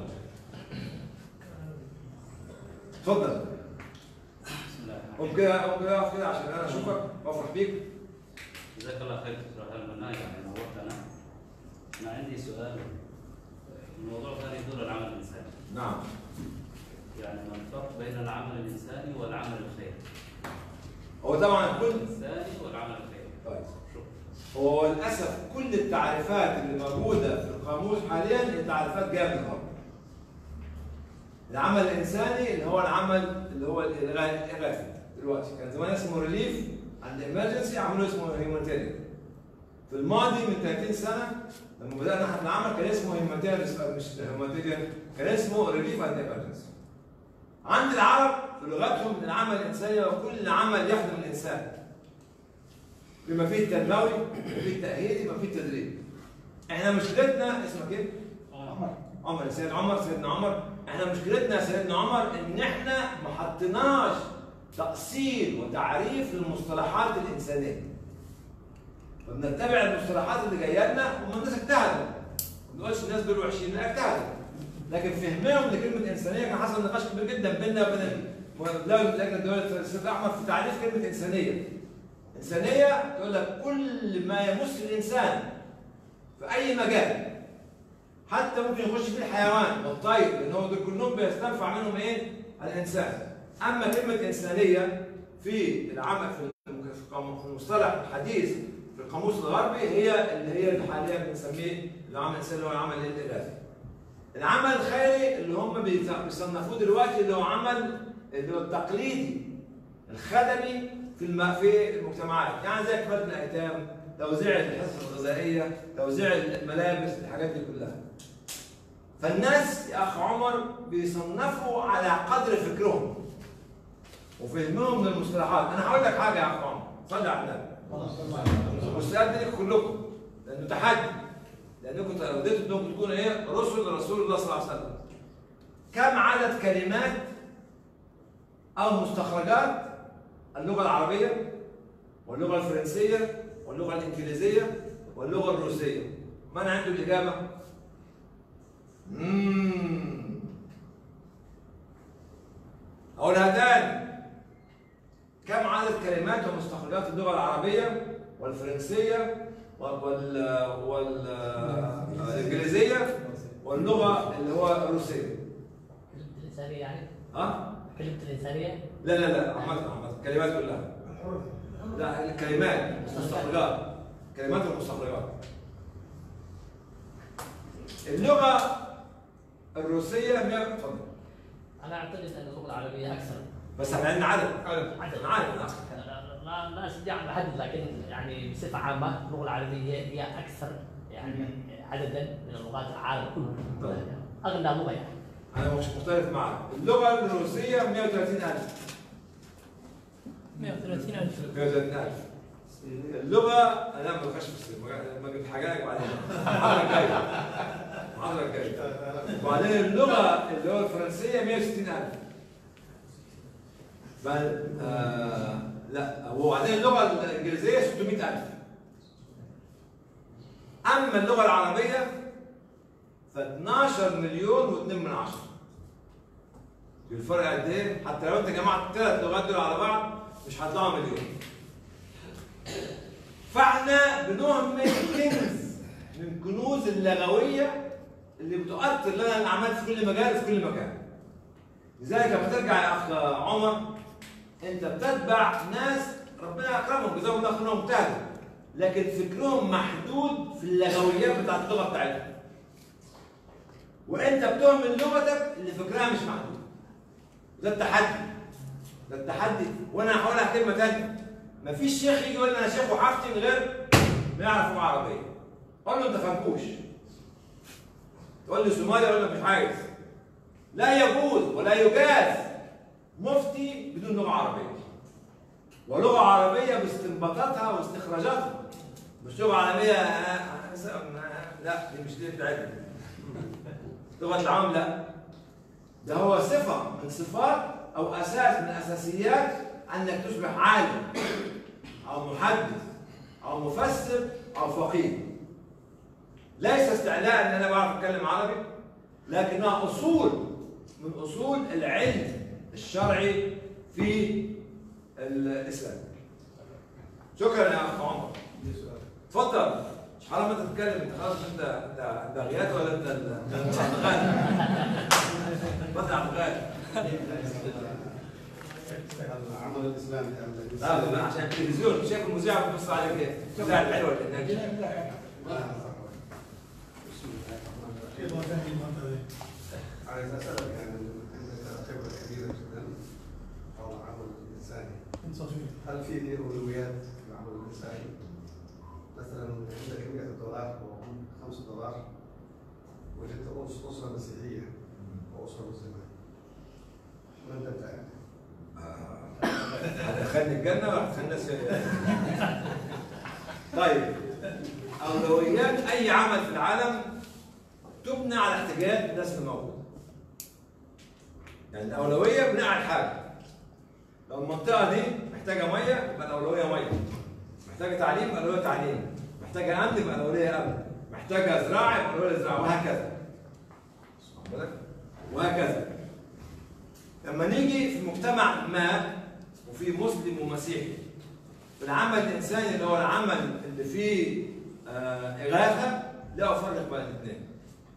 اتفضل بسم الله الرحمن قوم كده قوم كده اقف كده عشان انا اشوفك وافرح بيك جزاك الله خير دكتور هلمنا يعني نورتنا انا عندي سؤال الموضوع كان يدور العمل الانساني نعم يعني ما الفرق بين العمل الانساني والعمل الخيري هو طبعا كل الانساني والعمل الخيري طيب شكرا هو للاسف كل التعريفات اللي موجوده في القاموس حاليا هي تعريفات جايه من الغرب. العمل الانساني اللي هو العمل اللي هو الإغا- الاغاثي دلوقتي كان زمان اسمه ريليف عند ايمرجنسي عملوه اسمه هيومانيتيريان. في الماضي من 30 سنه لما بدانا احنا العمل كان اسمه هيومانيتيريان مش هيومانيتيريان كان اسمه ريليف عند ايمرجنسي. عند العرب في لغتهم العمل الانساني هو كل عمل يخدم الانسان. بما فيه التربوي بما فيه التأهيلي بما فيه التدريب احنا مشكلتنا اسمك ايه؟ عمر عمر سيد عمر سيدنا عمر احنا مشكلتنا يا سيدنا عمر ان احنا ما حطيناش تأصيل وتعريف للمصطلحات الإنسانية فبنتبع المصطلحات اللي جايه لنا هم الناس اجتهدوا ما بنقولش الناس دول وحشين لا اجتهدوا لكن فهمهم لكلمة إنسانية كان حصل نقاش كبير جدا بيننا وبين الدولة لجنة الدولة الأستاذ أحمد في تعريف كلمة إنسانية إنسانية تقول لك كل ما يمس الإنسان في أي مجال حتى ممكن يخش فيه الحيوان والطير لأن هو دول كلهم بيستنفع منهم إيه؟ الإنسان أما كلمة إنسانية في العمل في الم- في القام- في المصطلح الحديث في القاموس الغربي هي اللي هي اللي حاليا بنسميه العمل الانساني اللي هو العمل الإغاثي. العمل الخيري اللي هم بيت- بيصنفوه دلوقتي اللي هو عمل اللي هو التقليدي الخدمي في الم... في المجتمعات يعني زي كفاله الايتام توزيع الحصص الغذائيه توزيع الملابس الحاجات دي كلها فالناس يا اخ عمر بيصنفوا على قدر فكرهم وفهمهم للمصطلحات انا هقول لك حاجه يا اخ عمر صلي على النبي والسؤال ده لكم كلكم لانه تحدي لانكم ترددتوا انكم تكونوا ايه رسل رسول الله صلى الله عليه وسلم كم عدد كلمات او مستخرجات اللغه العربيه واللغه الفرنسيه واللغه الانجليزيه واللغه الروسيه من عنده الاجابه مم. اقولها تاني كم عدد كلمات ومستخرجات اللغه العربيه والفرنسيه وال وال والانجليزيه واللغه اللي هو الروسيه كلمة الإنسانية يعني ها كلمة الإنسانية لا لا لا عامة عامة الكلمات كلها لا الكلمات المستخرجات كلمات المستخرجات اللغة الروسية 100 اتفضل أنا أعتقد أن اللغة العربية أكثر بس احنا عندنا عدد عدد. عدد أنا عارف نعم. لا- لا لا أستطيع أن أحدد لكن يعني بصفة عامة اللغة العربية هي أكثر يعني عددا من اللغات العالم كله طيب. أغنى لغة يعني أنا مش مختلف معك اللغة الروسية 130000 130 ألف 130000 اللغة أنا ما بخش في السن ما جبت حاجة بعدين المحاضرة الجاية المحاضرة الجاية وبعدين اللغة اللي هو الفرنسية 160000 بل آه لا وبعدين اللغة الإنجليزية 600000 أما اللغة العربية ف 12 مليون و2 من عشرة الفرق قد ايه؟ حتى لو انت جمعت الثلاث لغات دول على بعض مش هيطلعوا مليون. فاحنا بنهمل كنز من كنوز اللغويه اللي بتؤثر لنا الاعمال في كل مجال في كل مكان. لذلك لما ترجع يا اخ عمر انت بتتبع ناس ربنا اكرمهم جزاهم الله خيرا مجتهد لكن فكرهم محدود في اللغويات بتاعت اللغه بتاعتهم. وانت بتهمل لغتك اللي فكرها مش محدود. ده التحدي ده التحدي وانا هقولها كلمه ثانيه مفيش شيخ يجي يقول لي انا شيخ وحافتي من غير ما يعرف لغه عربيه قول له انت فنكوش تقول لي صومالي اقول لك مش عايز لا يجوز ولا يجاز مفتي بدون لغه عربيه ولغه عربيه باستنباطاتها واستخراجاتها مش لغه عربيه آه، آه، آه، لا دي مش دي بتاعتنا لغه العام لا ده هو صفة من صفات أو أساس من أساسيات أنك تصبح عالم أو محدث أو مفسر أو فقيه ليس استعلاء أن أنا بعرف أتكلم عربي لكنها أصول من أصول العلم الشرعي في الإسلام شكرا يا أخ عمر تفضل مش حرام انت تتكلم انت خلاص انت انت انت غيات ولا انت انت عبد الغالي انت عبد الغالي العمل الاسلامي لا لا عشان التلفزيون شايف المذيع بتبص عليك ايه؟ المذيع الحلوه اللي هناك عايز اسالك يعني عندك خبره كبيره جدا حول العمل الانساني هل في اولويات في العمل الانساني؟ مثلا عندك 100 دولار او 5 دولار وجدت أس- اسره مسيحيه واسره مسلمه ماذا تعمل؟ هتدخلني الجنه ولا هتدخلني الناس طيب اولويات اي عمل في العالم تبنى على احتياجات الناس اللي موجوده يعني الاولويه بناء على الحاجه لو المنطقه دي محتاجه ميه يبقى الاولويه ميه محتاجه تعليم يبقى الاولويه تعليم محتاجه امن يبقى الاولويه امن محتاجه زراعه يبقى الاولويه زراعه وهكذا واخد بالك؟ وهكذا لما نيجي في مجتمع ما وفي مسلم ومسيحي في العمل الانساني اللي هو العمل اللي فيه آه اغاثه لا افرق بين الاثنين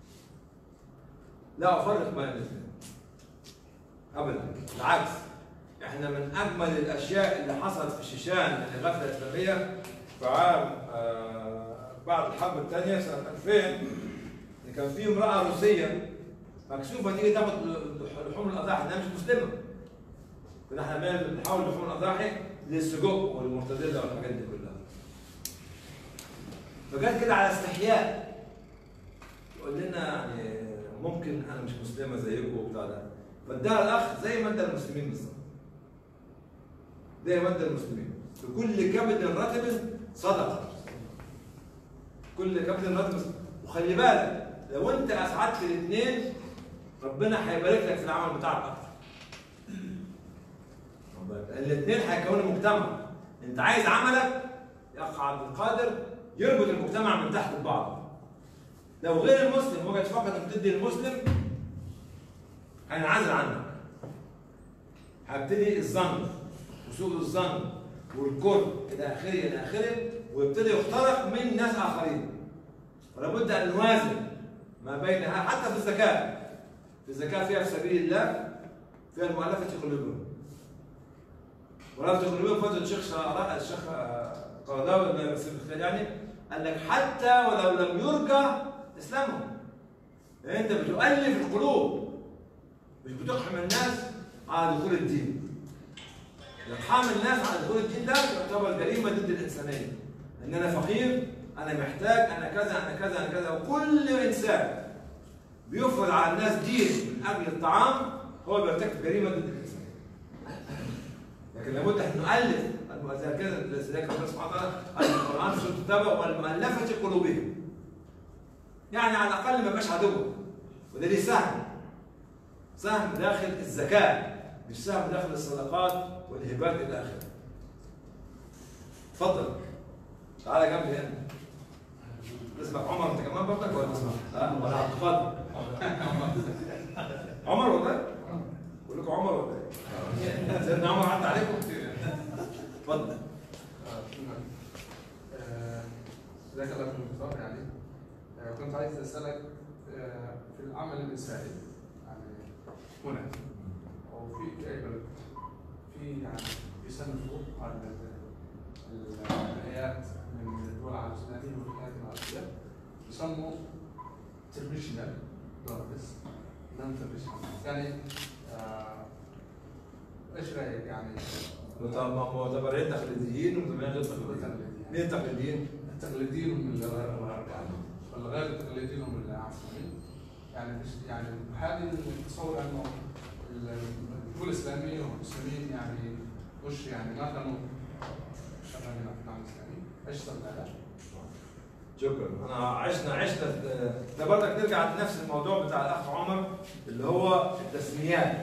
لا افرق بين الاثنين ابدا بالعكس احنا من اجمل الاشياء اللي حصلت في الشيشان الاغاثه الاسلاميه في عام آه، بعد الحرب الثانيه سنه 2000 إن كان في امراه روسيه مكسوفه تيجي تاخد لحوم الاضاحي انها مش مسلمه كنا احنا بنعمل- بنحول لحوم الاضاحي للسجق والمرتديلا والحاجات دي كلها فجت كده على استحياء يقول لنا يعني ممكن انا مش مسلمه زيكم وبتاع ده فاداها الاخ زي ما ادى المسلمين بالظبط زي ما ادى المسلمين في كل كبد رطب صدقه كل كبد رطب صدقة. وخلي بالك لو انت اسعدت الاثنين ربنا هيبارك لك في العمل بتاعك اكتر الاثنين هيكونوا مجتمع انت عايز عملك يا اخ عبد القادر يربط المجتمع من تحت ببعض لو غير المسلم وجد فقط انك تدي المسلم هينعزل عنك هيبتدي الظن وسوء الظن والكره الى اخره الى اخره ويبتدي يخترق من ناس اخرين فلا بد ان نوازن ما بينها حتى في الزكاه في الزكاه فيها في سبيل الله فيها المؤلفه قلوبهم ولفظ قلوبهم فتره الشيخ شعراء الشيخ آه، قرضاوي بن مسلم الخليل يعني قال لك حتى ولو لم يرجى اسلامهم يعني انت بتؤلف القلوب مش بتقحم الناس على دخول الدين اقحام الناس على دخول الدين ده يعتبر جريمه ضد الانسانيه ان انا فقير انا محتاج انا كذا انا كذا انا كذا وكل انسان بيفرض على الناس دين من اجل الطعام هو بيرتكب جريمه ضد الانسانيه لكن لابد ان نؤلف زي كده زي كده ربنا سبحانه وتعالى قال في القران في سوره التوبه والمؤلفه قلوبهم يعني على الاقل ما يبقاش عدو وده ليه سهم سهم داخل الزكاه مش سهم داخل الصدقات والهبات الى اخره اتفضل تعالى جنبي هنا اسمك عمر انت كمان برضك ولا اسمك؟ ها ولا عبد القادر؟ عمر والله؟ بقول لكم عمر ولا ايه؟ سيدنا عمر عدى عليكم؟ اتفضل آه، جزاك الله خير دكتور يعني آه، كنت عايز اسالك آه، في العمل الاسرائيلي يعني هنا او في اي بلد في يعني يصنفوا على ال- الهيئات من الدول العربيه الاسلاميه والهيئات العربيه يسموا تربيشنال دوربس نون تربيشنال يعني آه، ايش رايك يعني معتبرين تقليديين ومعتبرين غير تقليديين مين التقليديين؟ التقليديين من الغير الغرب يعني والغير التقليديين من العاصمين يعني مش يعني هذه التصور انه الدول الاسلاميه والمسلمين يعني مش يعني ما كانوا شغالين في العالم الاسلامي ايش صار هذا؟ شكرا انا عشنا عشنا ده برضك نرجع لنفس الموضوع بتاع الاخ عمر اللي هو التسميات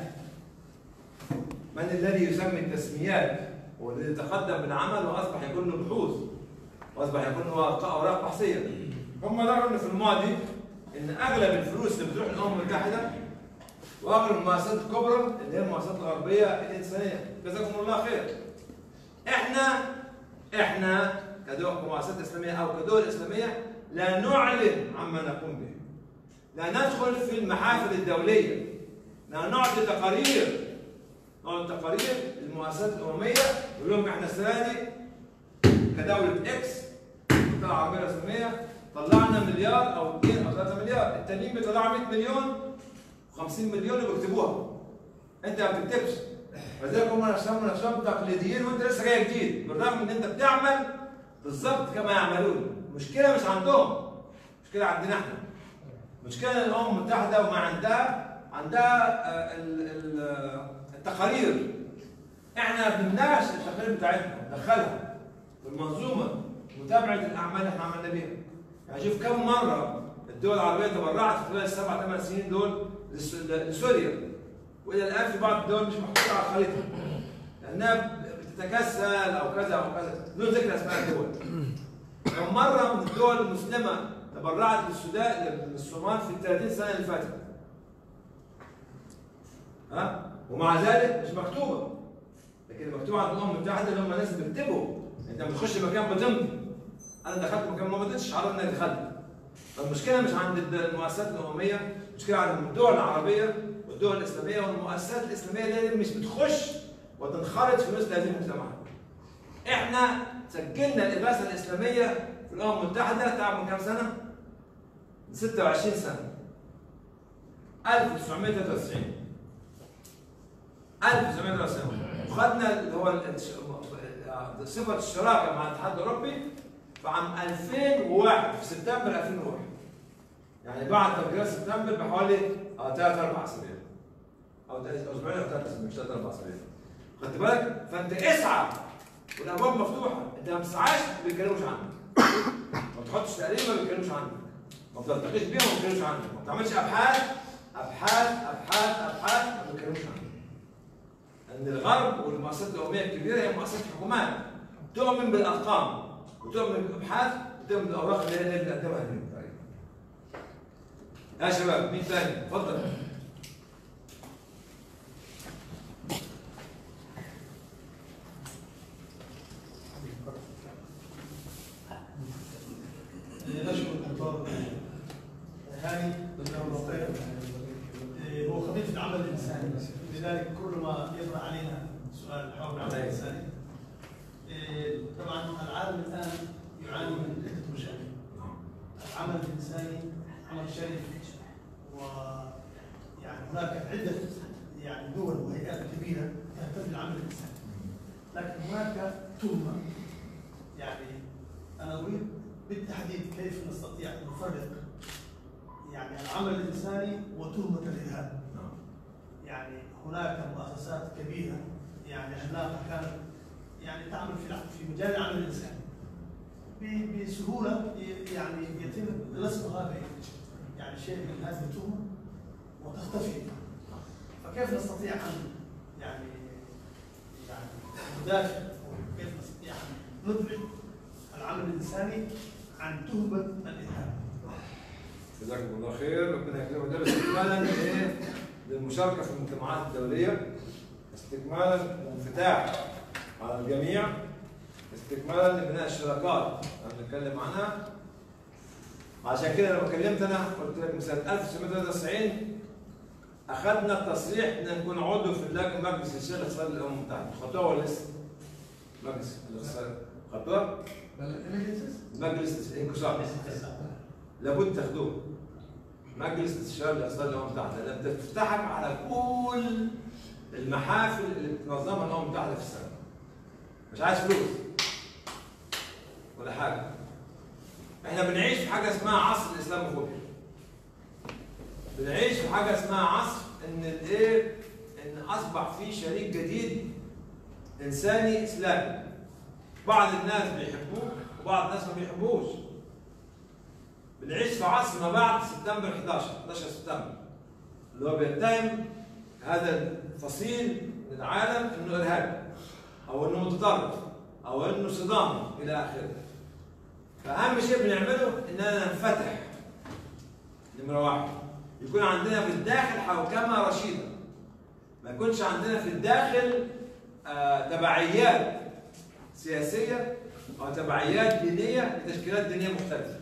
من الذي يسمي التسميات هو الذي تقدم بالعمل واصبح يكون له بحوث واصبح يكون له اوراق بحثيه هم لقوا ان في الماضي ان اغلب الفلوس اللي بتروح للامم المتحده واغلب المؤسسات الكبرى اللي هي المؤسسات الغربيه الانسانيه جزاكم الله خير احنا احنا كدول كمؤسسات اسلاميه او كدول اسلاميه لا نعلن عما نقوم به لا ندخل في المحافل الدوليه لا نعطي تقارير نعطي تقارير المؤسسات الامميه نقول لهم احنا السنه دي كدوله اكس الدوله العربيه الاسلاميه طلعنا مليار او 2 او 3 مليار التانيين بيطلعوا 100 مليون و50 مليون وبيكتبوها انت ما بتكتبش فذلك هم نفسهم نفسهم تقليديين وانت لسه جاي جديد بالرغم ان انت بتعمل بالظبط كما يعملون المشكله مش عندهم المشكله عندنا احنا المشكله الامم المتحده وما عندها عندها آه، ال- ال- آه، التقارير احنا ما بنمنعش التقارير بتاعتنا ندخلها في المنظومه متابعه الاعمال اللي احنا عملنا بيها يعني شوف كم مره الدول العربيه تبرعت في خلال السبع ثمان سنين دول لس- لسوريا والى الان في بعض الدول مش محطوطه على الخريطه لانها بتتكسل او كذا او كذا بدون ذكر اسماء الدول كم مره من الدول المسلمه تبرعت للسودان للصومال في ال 30 سنه اللي فاتت ها ومع ذلك مش مكتوبه لكن المكتوبه عند الامم المتحده اللي هم ناس بيكتبوا انت لما تخش مكان بتمضي انا دخلت مكان ما مضيتش عرض انك دخلت فالمشكله مش عند المؤسسات الامميه المشكله عند الدول العربيه والدول الاسلاميه والمؤسسات الاسلاميه اللي مش بتخش وتنخرط في مثل هذه المجتمعات. احنا سجلنا الإغاثة الإسلامية في الأمم المتحدة تعرف من كام سنة؟ من 26 سنة. 1993 1993 وخدنا اللي هو ال- صفة الشراكة مع الاتحاد الأوروبي في عام 2001 في سبتمبر 2001 يعني بعد تفجير سبتمبر بحوالي اه ثلاث اربع اسابيع او تلات- اسبوعين او ثلاث اسابيع مش ثلاث اربع اسابيع خدت بالك فانت اسعى والابواب مفتوحه انت ما بتسعاش ما بيتكلموش عنك ما تحطش تقرير ما بيتكلموش عنك ما بتلتقيش بيهم ما بيتكلموش عنك ما بتعملش ابحاث ابحاث ابحاث ابحاث ما بيتكلموش عنك ان الغرب والمؤسسات الامميه الكبيره هي مؤسسات حكومات تؤمن بالارقام وتؤمن بالابحاث وتؤمن بالاوراق اللي هي اللي بنقدمها لهم يا شباب مين ثاني؟ اتفضل نشكر الدكتور هاني جزاه الله خير إيه، هو خبير في العمل الانساني لذلك كل ما يطرح علينا سؤال حول العمل الانساني إيه، طبعا العالم الان يعاني من عده مشاكل العمل الانساني عمل شريف ويعني هناك عده يعني دول وهيئات كبيره تهتم بالعمل الانساني لكن هناك تهمه يعني انا اريد بالتحديد كيف نستطيع ان نفرق يعني العمل الانساني وتهمه الارهاب يعني هناك مؤسسات كبيره يعني عملاقه كانت يعني تعمل في الع- في مجال العمل الانساني ب- بسهوله ي- يعني يتم لصقها ب- يعني شيء من هذه التهمه وتختفي فكيف نستطيع ان يعني يعني ندافع او كيف نستطيع ان نبعد العمل الانساني عن تهمه الارهاب جزاكم الله خير ربنا يكرمك ده استكمالا لايه؟ للمشاركه في المجتمعات الدوليه استكمالا للانفتاح على الجميع استكمالا لبناء الشراكات اللي بنتكلم عنها عشان كده لما كلمت انا قلت لك من سنه 1993 اخذنا التصريح ان نكون عضو في اللجنه مجلس الشيخ الاقتصادي للامم المتحده خدوها ولا لسه؟ مجلس الاقتصاد خدوها؟ مجلس الانكسار لابد تاخدوه مجلس استشاري الاقتصاد الامم المتحده لان بتفتحك على كل المحافل اللي بتنظمها الامم المتحده في السنه مش عايز فلوس ولا حاجه احنا بنعيش في حاجه اسمها عصر الاسلاموفوبيا بنعيش في حاجه اسمها عصر ان الايه ان اصبح في شريك جديد انساني اسلامي بعض الناس بيحبوه وبعض الناس ما بيحبوش بنعيش في عصر ما بعد سبتمبر 11 11 سبتمبر اللي هو بيتهم هذا الفصيل من العالم انه ارهابي او انه متطرف او انه صدامي الى اخره فاهم شيء بنعمله اننا ننفتح نمره واحد يكون عندنا في الداخل حوكمه رشيده ما يكونش عندنا في الداخل آه تبعيات سياسيه او تبعيات دينيه لتشكيلات دينيه مختلفه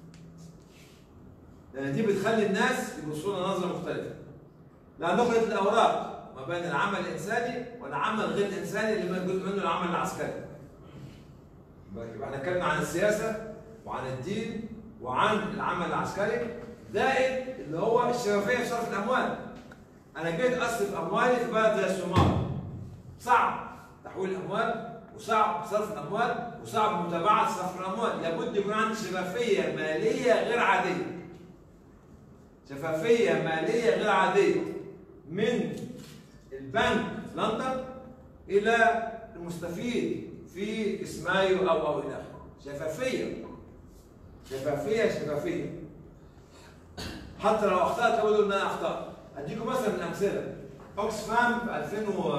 لان دي بتخلي الناس يبصوا لنا نظره مختلفه لا نخلط الاوراق ما بين العمل الانساني والعمل غير الانساني اللي من جزء منه العمل العسكري يبقى احنا اتكلمنا عن السياسه وعن الدين وعن العمل العسكري زائد اللي هو الشفافيه في صرف الاموال انا جيت اصرف اموالي في بلد زي الصومال صعب تحويل الاموال وصعب صرف الاموال وصعب متابعه صرف الاموال لابد يكون عندي شفافيه ماليه غير عاديه شفافيه ماليه غير عاديه من البنك في لندن الى المستفيد في اسمايو او او الى اخره شفافيه شفافيه شفافيه حتى لو اخطات اقول ان انا اخطات اديكم مثلا من امثله اوكسفام في 2000 و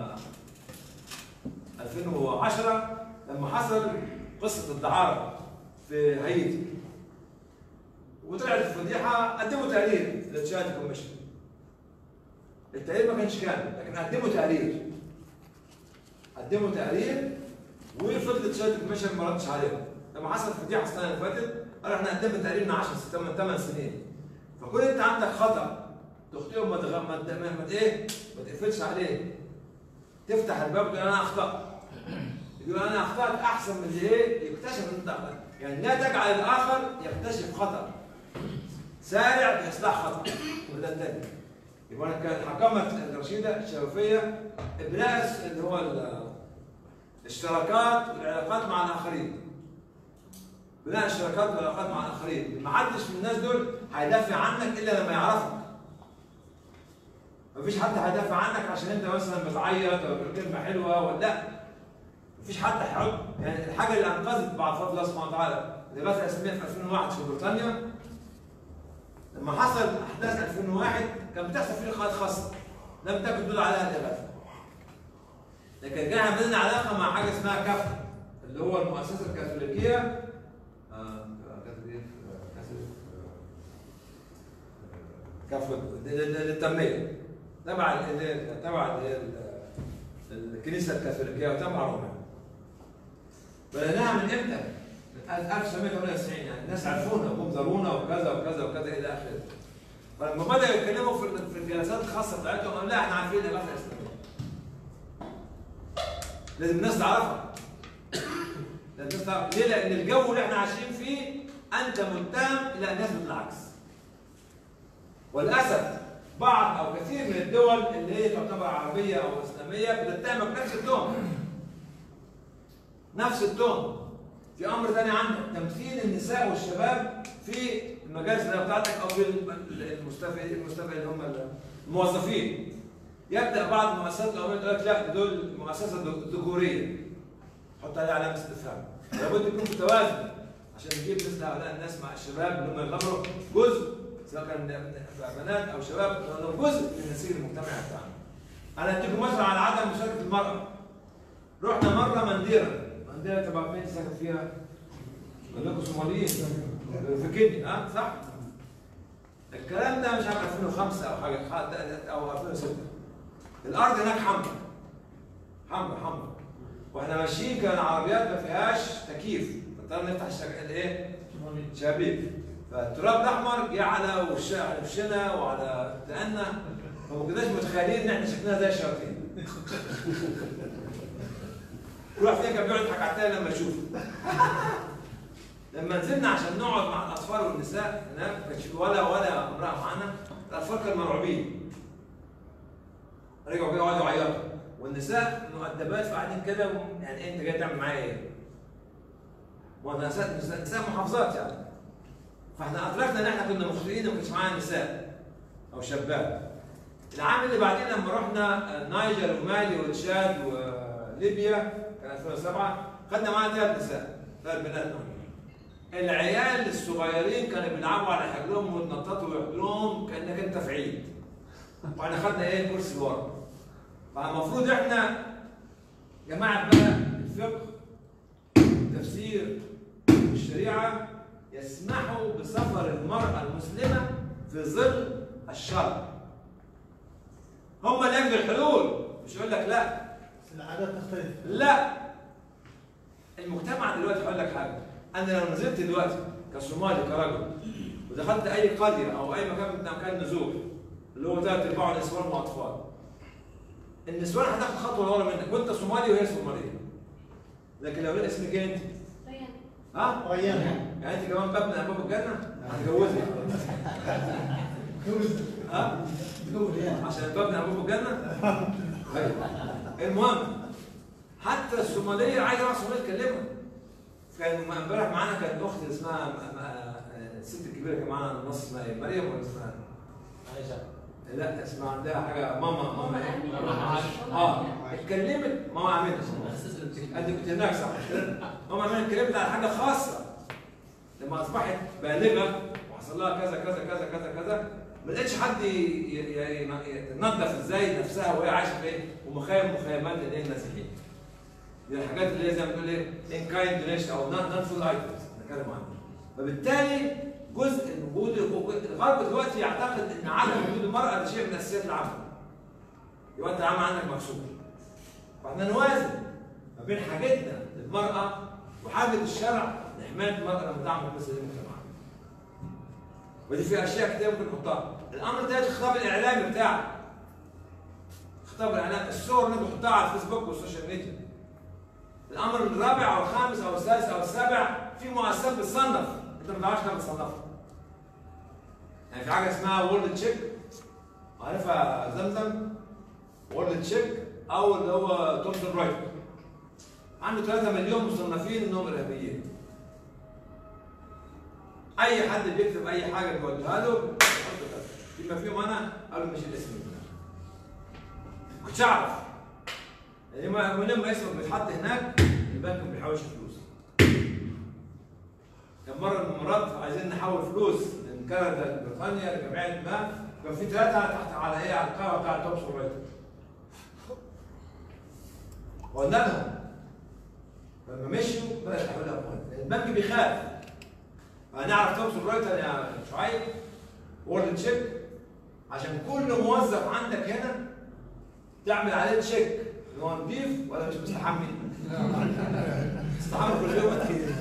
2010 لما حصل قصه الدعاره في هايتي وطلعت الفضيحه قدموا تقرير للتشات كوميشن التقرير ما كانش كامل لكن قدموا تقرير قدموا تقرير وفضلت التشات كوميشن ما ردش عليهم لما حصلت فضيحه السنه اللي فاتت قالوا احنا قدمنا تقرير من 10 8 8 سنين فكون انت عندك خطا تخطئه ما تغ... ما ما- ما ايه ما تقفلش عليه تفتح الباب تقول انا اخطات يقول انا اخطات احسن من اللي ايه يكتشف ان انت اخطات يعني لا تجعل الاخر يكتشف خطا سارع باصلاح خطا وده الثاني يبقى انا كان حكمت الرشيده الشفافيه ابلاغ اللي هو ال- الاشتراكات والعلاقات مع الاخرين بناء الشراكات والعلاقات مع الاخرين ما حدش من الناس دول هيدافع عنك الا لما يعرفك مفيش حد هيدافع عنك عشان انت مثلا بتعيط او بتقول كلمه حلوه ولا لا مفيش حد هيحط يعني الحاجه اللي انقذت بعد فضل الله سبحانه وتعالى الغاثه الاسلاميه في 2001 في بريطانيا لما حصل احداث 2001 كان بتحصل فيه لقاءات خاصه لم تكن تدل عليها الاغاثه لكن كان عندنا علاقه مع حاجه اسمها كاف اللي هو المؤسسه الكاثوليكيه آه، كاثوليك كاثوليك آه، كاف للتنميه تبع ال- تبع ال- الكنيسه الكاثوليكيه وتبع روما بدأناها من امتى؟ من 1998 يعني الناس عرفونا وهم زارونا وكذا وكذا وكذا الى اخره فلما بدأوا يتكلموا في في الجلسات الخاصه بتاعتهم قالوا لا احنا عارفين الاغاثه الاسلاميه لازم الناس تعرفها لازم الناس تعرف ليه؟ لان الجو اللي احنا عايشين فيه انت متهم الى ان يثبت العكس وللاسف بعض او كثير من الدول اللي هي تعتبر عربيه او اسلاميه بتتهمك بنفس التهم نفس التون في امر ثاني عندك تمثيل النساء والشباب في المجالس اللي بتاعتك او في المستفيد المستفيد اللي هم الموظفين يبدا بعض المؤسسات الامميه تقول لك لا دول مؤسسه ذكوريه حط عليها علامه استفهام لابد يكون في توازن عشان نجيب مثل هؤلاء الناس مع الشباب اللي هم يعتبروا جزء سواء كان بنات او شباب لأنهم جزء من النسيج المجتمعي بتاعنا. انا اديكم مثلا على عدم مشاركه المراه. رحنا مره منديره، منديره تبع مين ساكن فيها؟ كلكم صوماليين في كينيا ها صح؟ الكلام ده مش عارف 2005 او حاجه او 2006 الارض هناك حمراء حمراء حمراء واحنا ماشيين كان العربيات ما فيهاش تكييف اضطرينا نفتح الشك... الايه؟ شبابيك فالتراب الاحمر جه على وش- على وشنا وعلى دقنا فما كناش متخيلين ان احنا شكلنا زي الشياطين كل واحد فينا كان بيقعد يضحك على التاني لما يشوف لما نزلنا عشان نقعد مع الاطفال والنساء هناك ما كانش في ولا ولا امراه معانا الاطفال كانوا مرعوبين رجعوا كده وقعدوا يعيطوا والنساء مؤدبات فقاعدين كده و- يعني إيه انت جاي تعمل معايا ايه؟ وانا نساء نساء نساء محافظات يعني فاحنا ادركنا ان احنا كنا مخطئين وما كانش معانا نساء او شابات العام اللي بعدين لما رحنا النيجر ومالي وتشاد وليبيا كان 2007 خدنا معانا ثلاث نساء ثلاث بنات معانا. العيال الصغيرين كانوا بيلعبوا على حجرهم ويتنططوا ويحضنهم كانك انت في عيد واحنا خدنا ايه كرسي ورا فالمفروض احنا جماعه بقى الفقه التفسير والشريعه يسمحوا بسفر المراه المسلمه في ظل الشرع هم اللي يجدوا الحلول مش يقول لك لا بس العادات تختلف لا المجتمع دلوقتي هقول لك حاجه انا لو نزلت دلوقتي كصومالي كرجل ودخلت اي قريه او اي مكان من مكان نزول اللي هو ثلاث ارباعه نسوان واطفال النسوان هتاخد خطوه لورا منك وانت صومالي وهي صوماليه لكن لو لقى اسمك إيه انت ها ريان يعني انت كمان باب من ابواب الجنه هتجوزها ها عشان الباب من ابواب الجنه أيوة. المهم حتى الصوماليه عايزه واحد صومالي تكلمها كان امبارح معانا كانت اخت اسمها م- م- الست الكبيره كان معانا النص اسمها ايه؟ مريم ولا اسمها عائشة لا اسمها عندها حاجه ماما ماما ايه؟ ماما عائشة. اه اتكلمت ماما امينه انت كنت هناك صح ماما امينه اتكلمت على حاجه خاصه لما اصبحت بالغه وحصل لها كذا كذا كذا كذا كذا ما لقيتش حد ي- ي- ي- ينظف ازاي نفسها وهي عايشه فين ومخيم مخيمات الايه النازحين دي الحاجات اللي هي زي ما بتقول ايه ان كايند دونيشن او نون فود ايتمز نتكلم عنها فبالتالي جزء من وجود الغرب دلوقتي يعتقد ان عدم وجود المراه ده شيء من اساسيات العمل يبقى انت العمل عندك مكسور فاحنا نوازن ما بين حاجتنا للمراه وحاجه الشرع لحمايه المراه لما تعمل مثل المجتمع ودي في اشياء كتير ممكن نحطها الامر الثالث الخطاب الاعلامي بتاعك خطاب الاعلانات الصور اللي بحطها على الفيسبوك والسوشيال ميديا الامر الرابع او الخامس او السادس او السابع في مؤسسات بتصنف انت ما تعرفش انها بتصنفها يعني في حاجه اسمها وورلد تشيك عارفها زمزم وورلد تشيك او اللي هو تومسون رايتر عنده 3 مليون مصنفين انهم ارهابيين اي حد بيكتب اي حاجه بيوديها له بيحط كذا بما فيهم انا قالوا مش الاسم ده كنتش اعرف يعني ما- من لما اسمك بيتحط هناك البنك ما بيحولش فلوس كان مره من المرات عايزين نحول فلوس من كندا لبريطانيا لجمعيه ما كان في ثلاثه تحت على ايه على القهوه بتاع تومسون رايتر وقلنا لهم لما مشوا بدات تحول اموال لأن البنك بيخاف هنعرف تومسون رايتر يا شعيب وورلد تشيك عشان كل موظف عندك هنا تعمل عليه تشيك ان هو نضيف ولا مش مستحمي؟ مستحمي كل يوم اكيد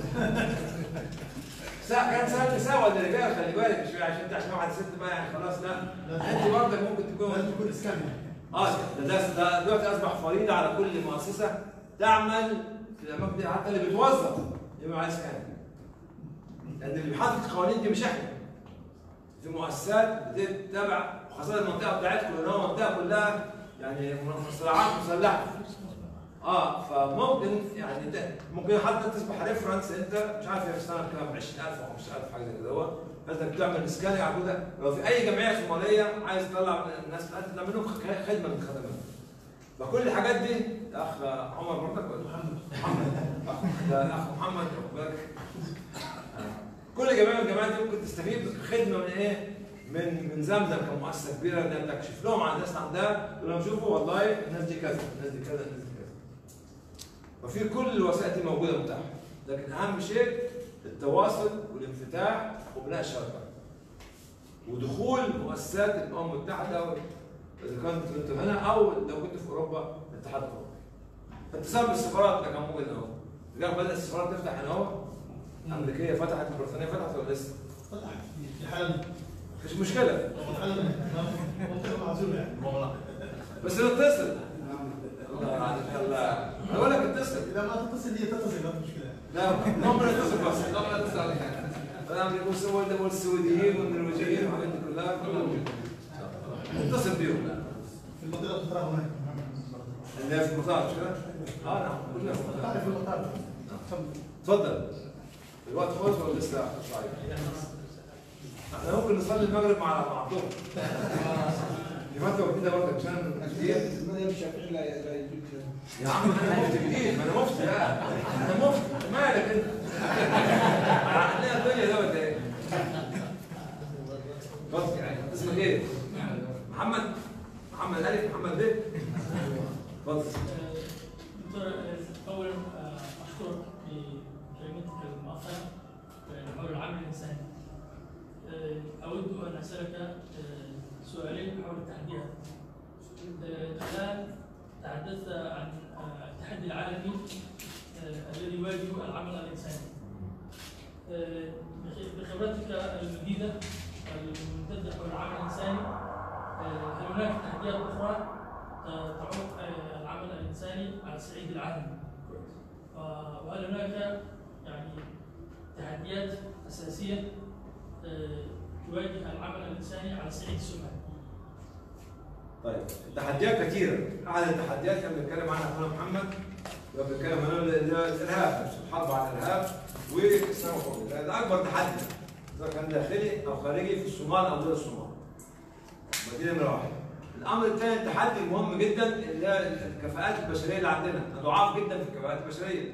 ساعة كان ساعة نساء ولا رجال خلي بالك مش عشان انت عشان واحد ست بقى يعني خلاص لا انت برضك ممكن تكون لازم تكون اسكان اه ده ده ده دلوقتي اصبح فريضه على كل مؤسسه تعمل في الاماكن دي حتى اللي بيتوظف يبقى عايز كام لان اللي بيحدد القوانين دي مش احنا في مؤسسات بتتبع وخاصه المنطقه بتاعتكم لان هو المنطقه كلها يعني صراعات مسلحه اه فممكن يعني ده ممكن حتى تصبح ريفرنس انت مش عارف هي في سنه كام 20000 او 25000 حاجه زي كده هو فانت بتعمل سكان على كده لو في اي جمعيه صوماليه عايز تطلع من الناس بتاعتك تعمل لهم خ- خدمه من الخدمات فكل الحاجات دي يا اخ عمر برضك ولا محمد محمد ده الاخ محمد واخد بالك كل جماعه من الجماعات دي ممكن تستفيد خدمه من ايه؟ من من زمزم كمؤسسه كبيره انها تكشف لهم عن الناس عندها تقول لهم شوفوا والله الناس دي كذا الناس دي كذا الناس دي كذا وفي كل الوسائل دي موجوده متاحه لكن اهم شيء التواصل والانفتاح وبناء الشبكه ودخول مؤسسات الامم المتحده اذا كنت انت هنا او لو كنت في اوروبا الاتحاد الاوروبي اتصال بالسفارات ده كان موجود اهو اليوم بدات السفارات تفتح هنا اهو الامريكيه فتحت البريطانيه فتحت ولا لسه؟ فتح في حال مش مشكله حال منطقه معزوله يعني بس نتصل الله يعلمك الله انا بقول لك اتصل اذا ما تتصل هي تتصل ما في مشكله لا المهم نتصل بس لا لا تسأل عليها الامريكا والسويد والسويديين والنرويجيين والحاجات دي كلها كلها نتصل بيهم في المنطقه الخضراء هناك اللي هي في المطار مش كده؟ اه نعم كلها في المطار تعرف المطار تفضل الوقت خلص ولا لسه شوية؟ احنا ممكن نصلي المغرب مع مع الظهر يبقى انت وكده برضه عشان كتير المذهب الشافعي لا لا يجوز يا عم انا مفتي جديد ما انا مفتي لا انا مفتي مالك انت؟ عقلنا الدنيا ده ولا ايه؟ اتفضل اسمك ايه؟ محمد محمد الف محمد ب اتفضل دكتور اولا اشكرك بكلمتك المؤخره حول العمل الانساني اود ان اسالك سؤالين حول التحديات الان تحدثت عن التحدي العالمي الذي يواجه العمل الانساني بخبرتك المديده الممتده حول العمل الانساني هل هناك تحديات اخرى تعوق العمل الانساني على الصعيد العالمي آه، وهل هناك يعني تحديات اساسيه آه، تواجه العمل الانساني على الصعيد السمعي طيب التحديات كثيرة أحد التحديات كان بيتكلم عنها أخونا محمد كان بيتكلم عن الإرهاب نفسه الحرب على الإرهاب والإسلام القومي ده أكبر تحدي سواء كان داخلي أو خارجي في الصومال أو غير الصومال دي نمرة واحد الأمر الثاني التحدي المهم جدا اللي هي الكفاءات البشرية اللي عندنا احنا ضعاف جدا في الكفاءات البشرية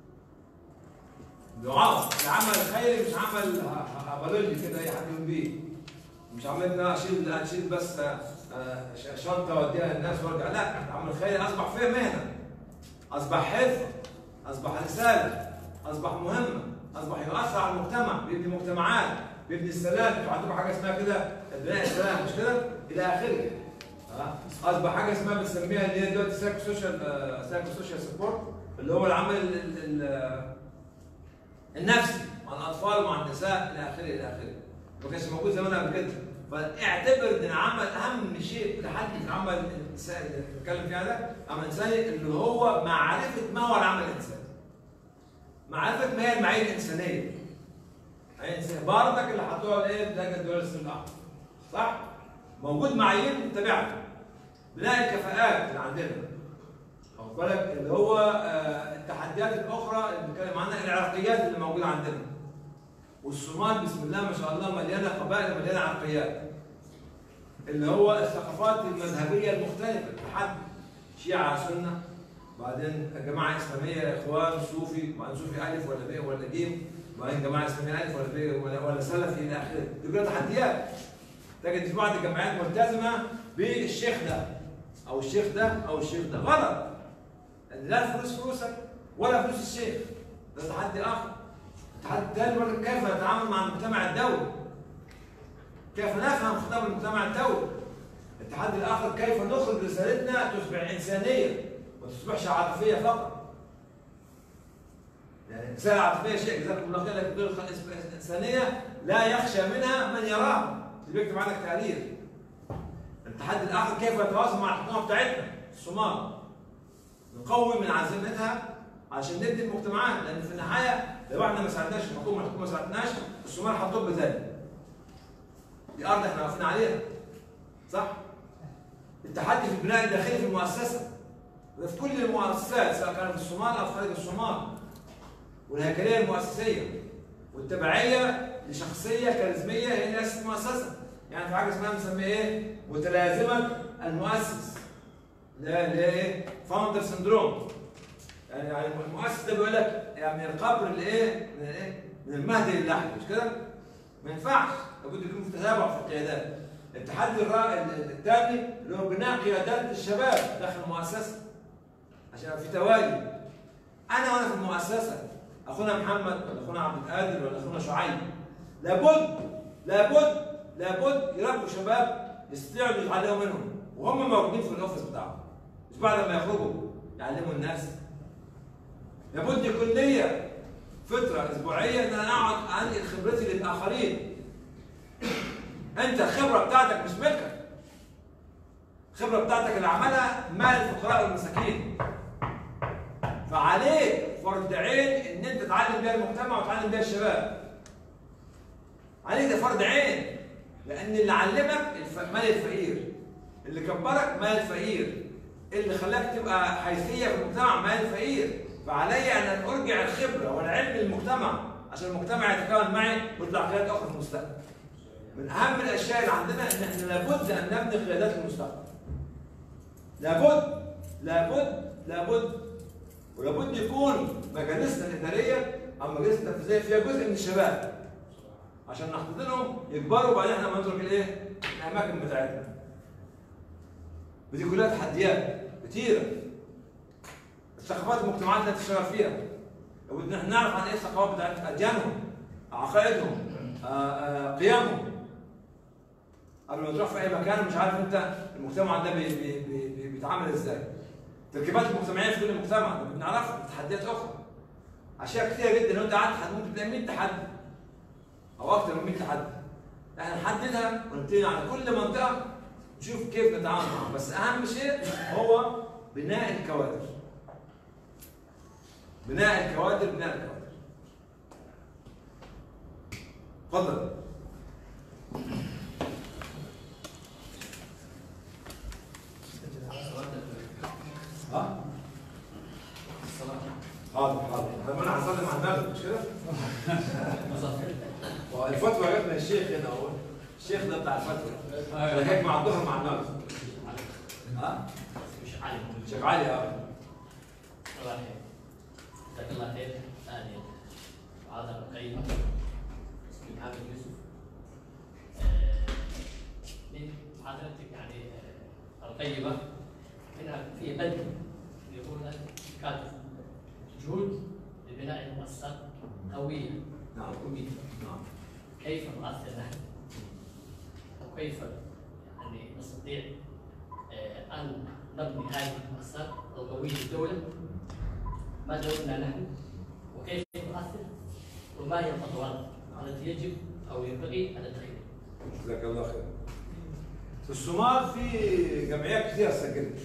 ضعاف العمل الخيري مش عمل هبلولي كده أي حد يقوم بيه مش عمال ان انا اشيل اشيل بس آه، ش- شنطه واديها للناس وارجع لا العمل الخيري اصبح فيه مهنه اصبح حرفه اصبح رساله اصبح مهمه اصبح يؤثر على المجتمع بيبني مجتمعات بيبني السلام انتوا عندكم حاجه اسمها كده بناء السلام مش كده الى اخره آه. اصبح حاجه اسمها بنسميها اللي هي دلوقتي سايكو سوشيال سايكو سوشيال سبورت اللي هو العمل ال- ال- النفسي مع الاطفال ومع النساء الى اخره الى اخره ما كانش موجود زمان قبل كده فاعتبر ان العمل اهم شيء لحد العمل الانساني اللي بنتكلم فيه هذا عمل انساني اللي هو معرفه ما هو العمل الانساني. معرفه ما هي المعايير الانسانيه. المعايير الانسانيه برضك اللي حطوها الايه؟ لجنه الدول السن الاحمر. صح؟ موجود معايير نتبعها. بناء الكفاءات اللي عندنا. واخد بالك اللي هو آه، التحديات الاخرى اللي بنتكلم عنها العرقيات اللي موجوده عندنا. والصومال بسم الله ما شاء الله مليانه قبائل مليانه عرقيات. اللي هو الثقافات المذهبيه المختلفه لحد شيعه سنه بعدين جماعه اسلاميه اخوان صوفي بعدين صوفي الف ولا ب ولا ج بعدين جماعه اسلاميه الف ولا ب ولا, ولا سلفي الى اخره دي كلها تحديات تجد في بعض الجمعيات ملتزمه بالشيخ ده او الشيخ ده او الشيخ ده غلط لا فلوس فلوسك ولا فلوس الشيخ ده تحدي اخر التحدي الثاني بقول لك كيف نتعامل مع المجتمع الدولي كيف نفهم خطاب المجتمع الدولي التحدي الاخر كيف نخرج رسالتنا تصبح انسانيه ما تصبحش عاطفيه فقط يعني رساله عاطفيه شيء جزاكم الله خير لكن غير انسانيه لا يخشى منها من يراها اللي بيكتب عنك تقرير التحدي الاخر كيف نتواصل مع الحكومه بتاعتنا الصومال نقوي من عزيمتها عشان ندي المجتمعات لان في النهايه لو احنا ما ساعدناش الحكومه الحكومه ما ساعدتناش الصومال هتطب ثاني دي ارض احنا واقفين عليها صح؟ التحدي في البناء الداخلي في المؤسسه وده في كل المؤسسات سواء كانت في الصومال او في خارج الصومال والهيكليه المؤسسيه والتبعيه لشخصيه كاريزميه هي اللي اسست المؤسسه يعني في حاجه اسمها بنسميها ايه؟ متلازمه المؤسس لا اللي هي ايه؟ فاوندر سندروم يعني يعني المؤسس ده بيقول لك يعني من القبر لايه؟ من ايه؟ من المهدي للحد مش كده؟ ما ينفعش لابد يكون في تتابع في القيادات التحدي الرائع الثاني اللي هو بناء قيادات الشباب داخل المؤسسه عشان في توالي انا وانا في المؤسسه اخونا محمد ولا اخونا عبد القادر ولا اخونا شعيب لابد لابد لابد يربوا شباب يستطيعوا يتعلموا منهم وهم موجودين في الاوفيس بتاعهم مش بعد ما يخرجوا يعلموا الناس لابد يكون ليا فتره اسبوعيه ان انا اقعد انقل خبرتي للاخرين انت الخبره بتاعتك مش ملكك الخبره بتاعتك اللي عملها مال الفقراء والمساكين فعليك فرض عين ان انت تعلم بيها المجتمع وتعلم بيها الشباب عليك ده فرض عين لان اللي علمك الف... مال الفقير اللي كبرك مال الفقير اللي خلاك تبقى حيثيه في المجتمع مال الفقير فعلي ان ارجع الخبره والعلم للمجتمع عشان المجتمع يتكون معي ويطلع قيادات اخرى في المستقبل من اهم الاشياء اللي عندنا ان احنا لابد ان نبني قيادات المستقبل لابد لابد لابد ولابد يكون مجالسنا الاداريه او مجالسنا التنفيذيه فيها جزء من الشباب عشان نحتضنهم يكبروا وبعدين احنا نترك الايه؟ الاماكن بتاعتنا. ودي كلها تحديات كتيره. الثقافات المجتمعات اللي تشتغل فيها. لابد ان احنا نعرف عن ايه الثقافات بتاعت اديانهم، عقائدهم، آآ آآ قيمهم. قبل ما تروح في اي مكان مش عارف انت المجتمع ده بي بي بي بيتعامل ازاي. التركيبات المجتمعيه في كل مجتمع بنعرفها تحديات اخرى. اشياء كتيره جدا لو انت قعدت ممكن تلاقي 100 تحدي. او اكثر من 100 تحدي. احنا نحددها ونبتدي على كل منطقه نشوف كيف نتعامل معها، بس اهم شيء هو بناء الكوادر. بناء الكوادر بناء الكوادر. اتفضل. ها؟ حاضر حاضر طب انا هصلي مع المغرب مش كده؟ الفتوى جت من الشيخ هنا اهو الشيخ ده بتاع الفتوى انا هيك مع الظهر مع المغرب ها؟ مش عالم شيخ علي اه الله خير جزاك الله خير ثانيا محاضرة قيمة اسمي محمد يوسف آه، من محاضرتك يعني آه، القيمة منها في بند يقول لك كاتب جهود لبناء مؤسسات قوية نعم حكومية نعم كيف نؤثر نحن وكيف يعني نستطيع آه، أن نبني هذه المؤسسات القوية للدولة ما دورنا نحن وكيف نؤثر وما هي الخطوات التي يجب أو ينبغي أن نتخذها جزاك الله خير في الصومال في جمعيات كتير سجلت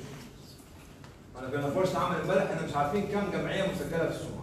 انا كان فرصه عمل امبارح احنا مش عارفين كم جمعيه مسجله في الصومال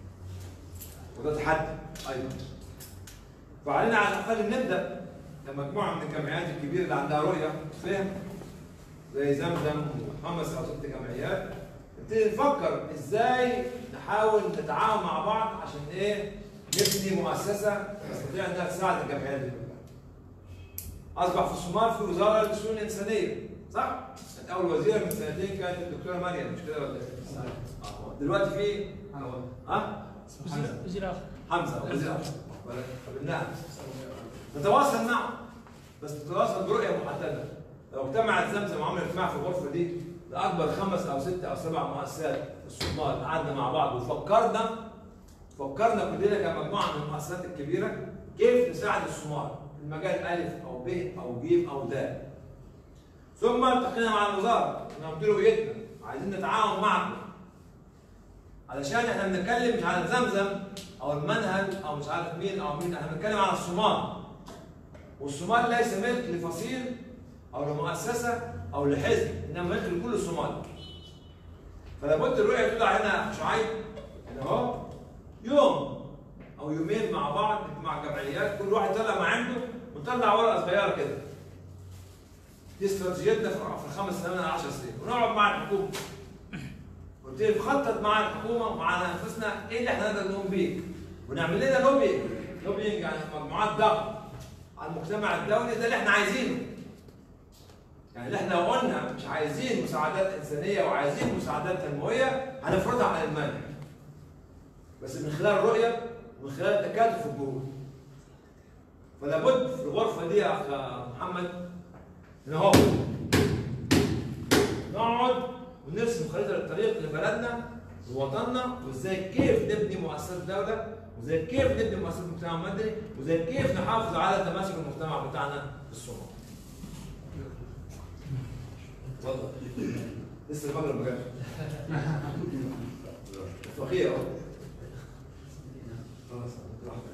وده تحدي ايضا فعلينا على الاقل نبدا كمجموعه من الجمعيات الكبيره اللي عندها رؤيه فهم زي زمزم وخمس او ست جمعيات نبتدي نفكر ازاي نحاول نتعاون مع بعض عشان ايه نبني مؤسسه تستطيع انها تساعد الجمعيات دي كلها. اصبح في الصومال في وزاره للشؤون الانسانيه صح؟ كانت اول وزيره من سنتين كانت الدكتوره مريم مش كده ولا ايه؟ آه. دلوقتي في ها؟ وزير اخر حمزه وزير آخر. قابلناها نتواصل معه بس نتواصل برؤيه محدده لو اجتمعت زمزم وعملت اجتماع في الغرفه دي لاكبر خمس او ست او سبع مؤسسات في الصومال قعدنا مع بعض وفكرنا فكرنا كلنا كمجموعه من المؤسسات الكبيره كيف نساعد الصومال في المجال الف او ب او ج او د ثم التقينا مع الوزاره انا قلت له رؤيتنا عايزين نتعاون معكم علشان احنا بنتكلم مش على زمزم او المنهج او مش عارف مين او مين احنا بنتكلم على الصومال والصومال ليس ملك لفصيل او لمؤسسه او لحزب انما ملك لكل الصومال فلا بد الرؤيه تطلع هنا شعيب هنا اهو يوم او يومين مع بعض مع جمعيات كل واحد يطلع ما عنده ونطلع ورقه صغيره كده دي استراتيجيتنا في في الخمس سنين 10 سنين ونقعد مع الحكومه ونبتدي نخطط مع الحكومه ومع انفسنا ايه اللي احنا نقدر نقوم بيه ونعمل لنا لوبينج لوبينج يعني مجموعات ضغط على المجتمع الدولي ده اللي احنا عايزينه يعني اللي احنا لو قلنا مش عايزين مساعدات انسانيه وعايزين مساعدات تنمويه هنفرضها على المانع بس من خلال الرؤيه ومن خلال تكاتف الجهود فلا بد في الغرفه دي يا اخ محمد ان هو نقعد ونرسم خريطه الطريق لبلدنا ووطننا وازاي كيف نبني مؤسسات دوله وازاي كيف نبني مؤسسات مجتمع مدني وازاي كيف نحافظ على تماسك المجتمع بتاعنا في الصومال. اتفضل لسه المغرب ما جاش فقيه اهو خلاص براحتك.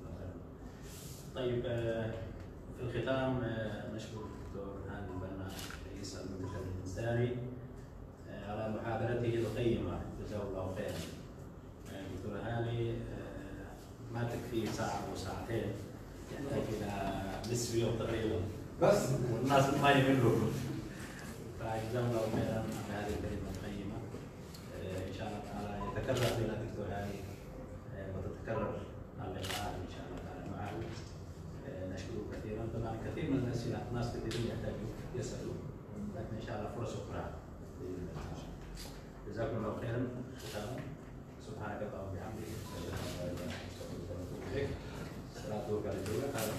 طيب آه، في الختام آه، نشكر الدكتور هاني البنا رئيس المنتدى الانساني آه، على محاضرته القيمه جزاه الله خيرا. آه، دكتور هاني آه، ما تكفي ساعه او ساعتين يحتاج الى نصف يوم تقريبا بس والناس ما يملوا فجزاه الله خيرا على هذه الكلمه القيمه آه، ان شاء الله تعالى يتكرر بنا دكتور هاني آه، وتتكرر اللقاءات ان شاء الله تعالى معه آه، نشكره كثيرا طبعا كثير من الاسئله ناس كثيرين يحتاجوا يسالوا لكن ان شاء الله فرص اخرى بإذن الله. جزاكم الله خيرا ختاما سبحانك اللهم وبحمدك اشهد ان لا اله الا انت استغفرك واتوب اليك صلاه وبركاته على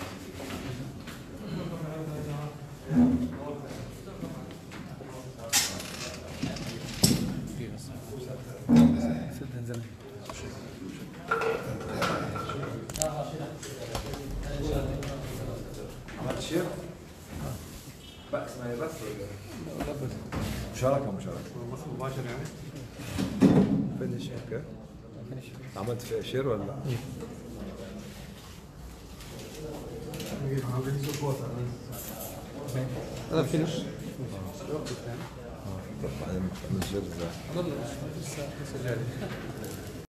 عملت شير؟ بقى اسمها إيه بس ولا مشاركة مشاركة مباشر يعني فينش اوكي عملت فيها شير ولا لا؟ هذا فينش طب بعدين نعمل شير ازاي؟ لسه لسه جاري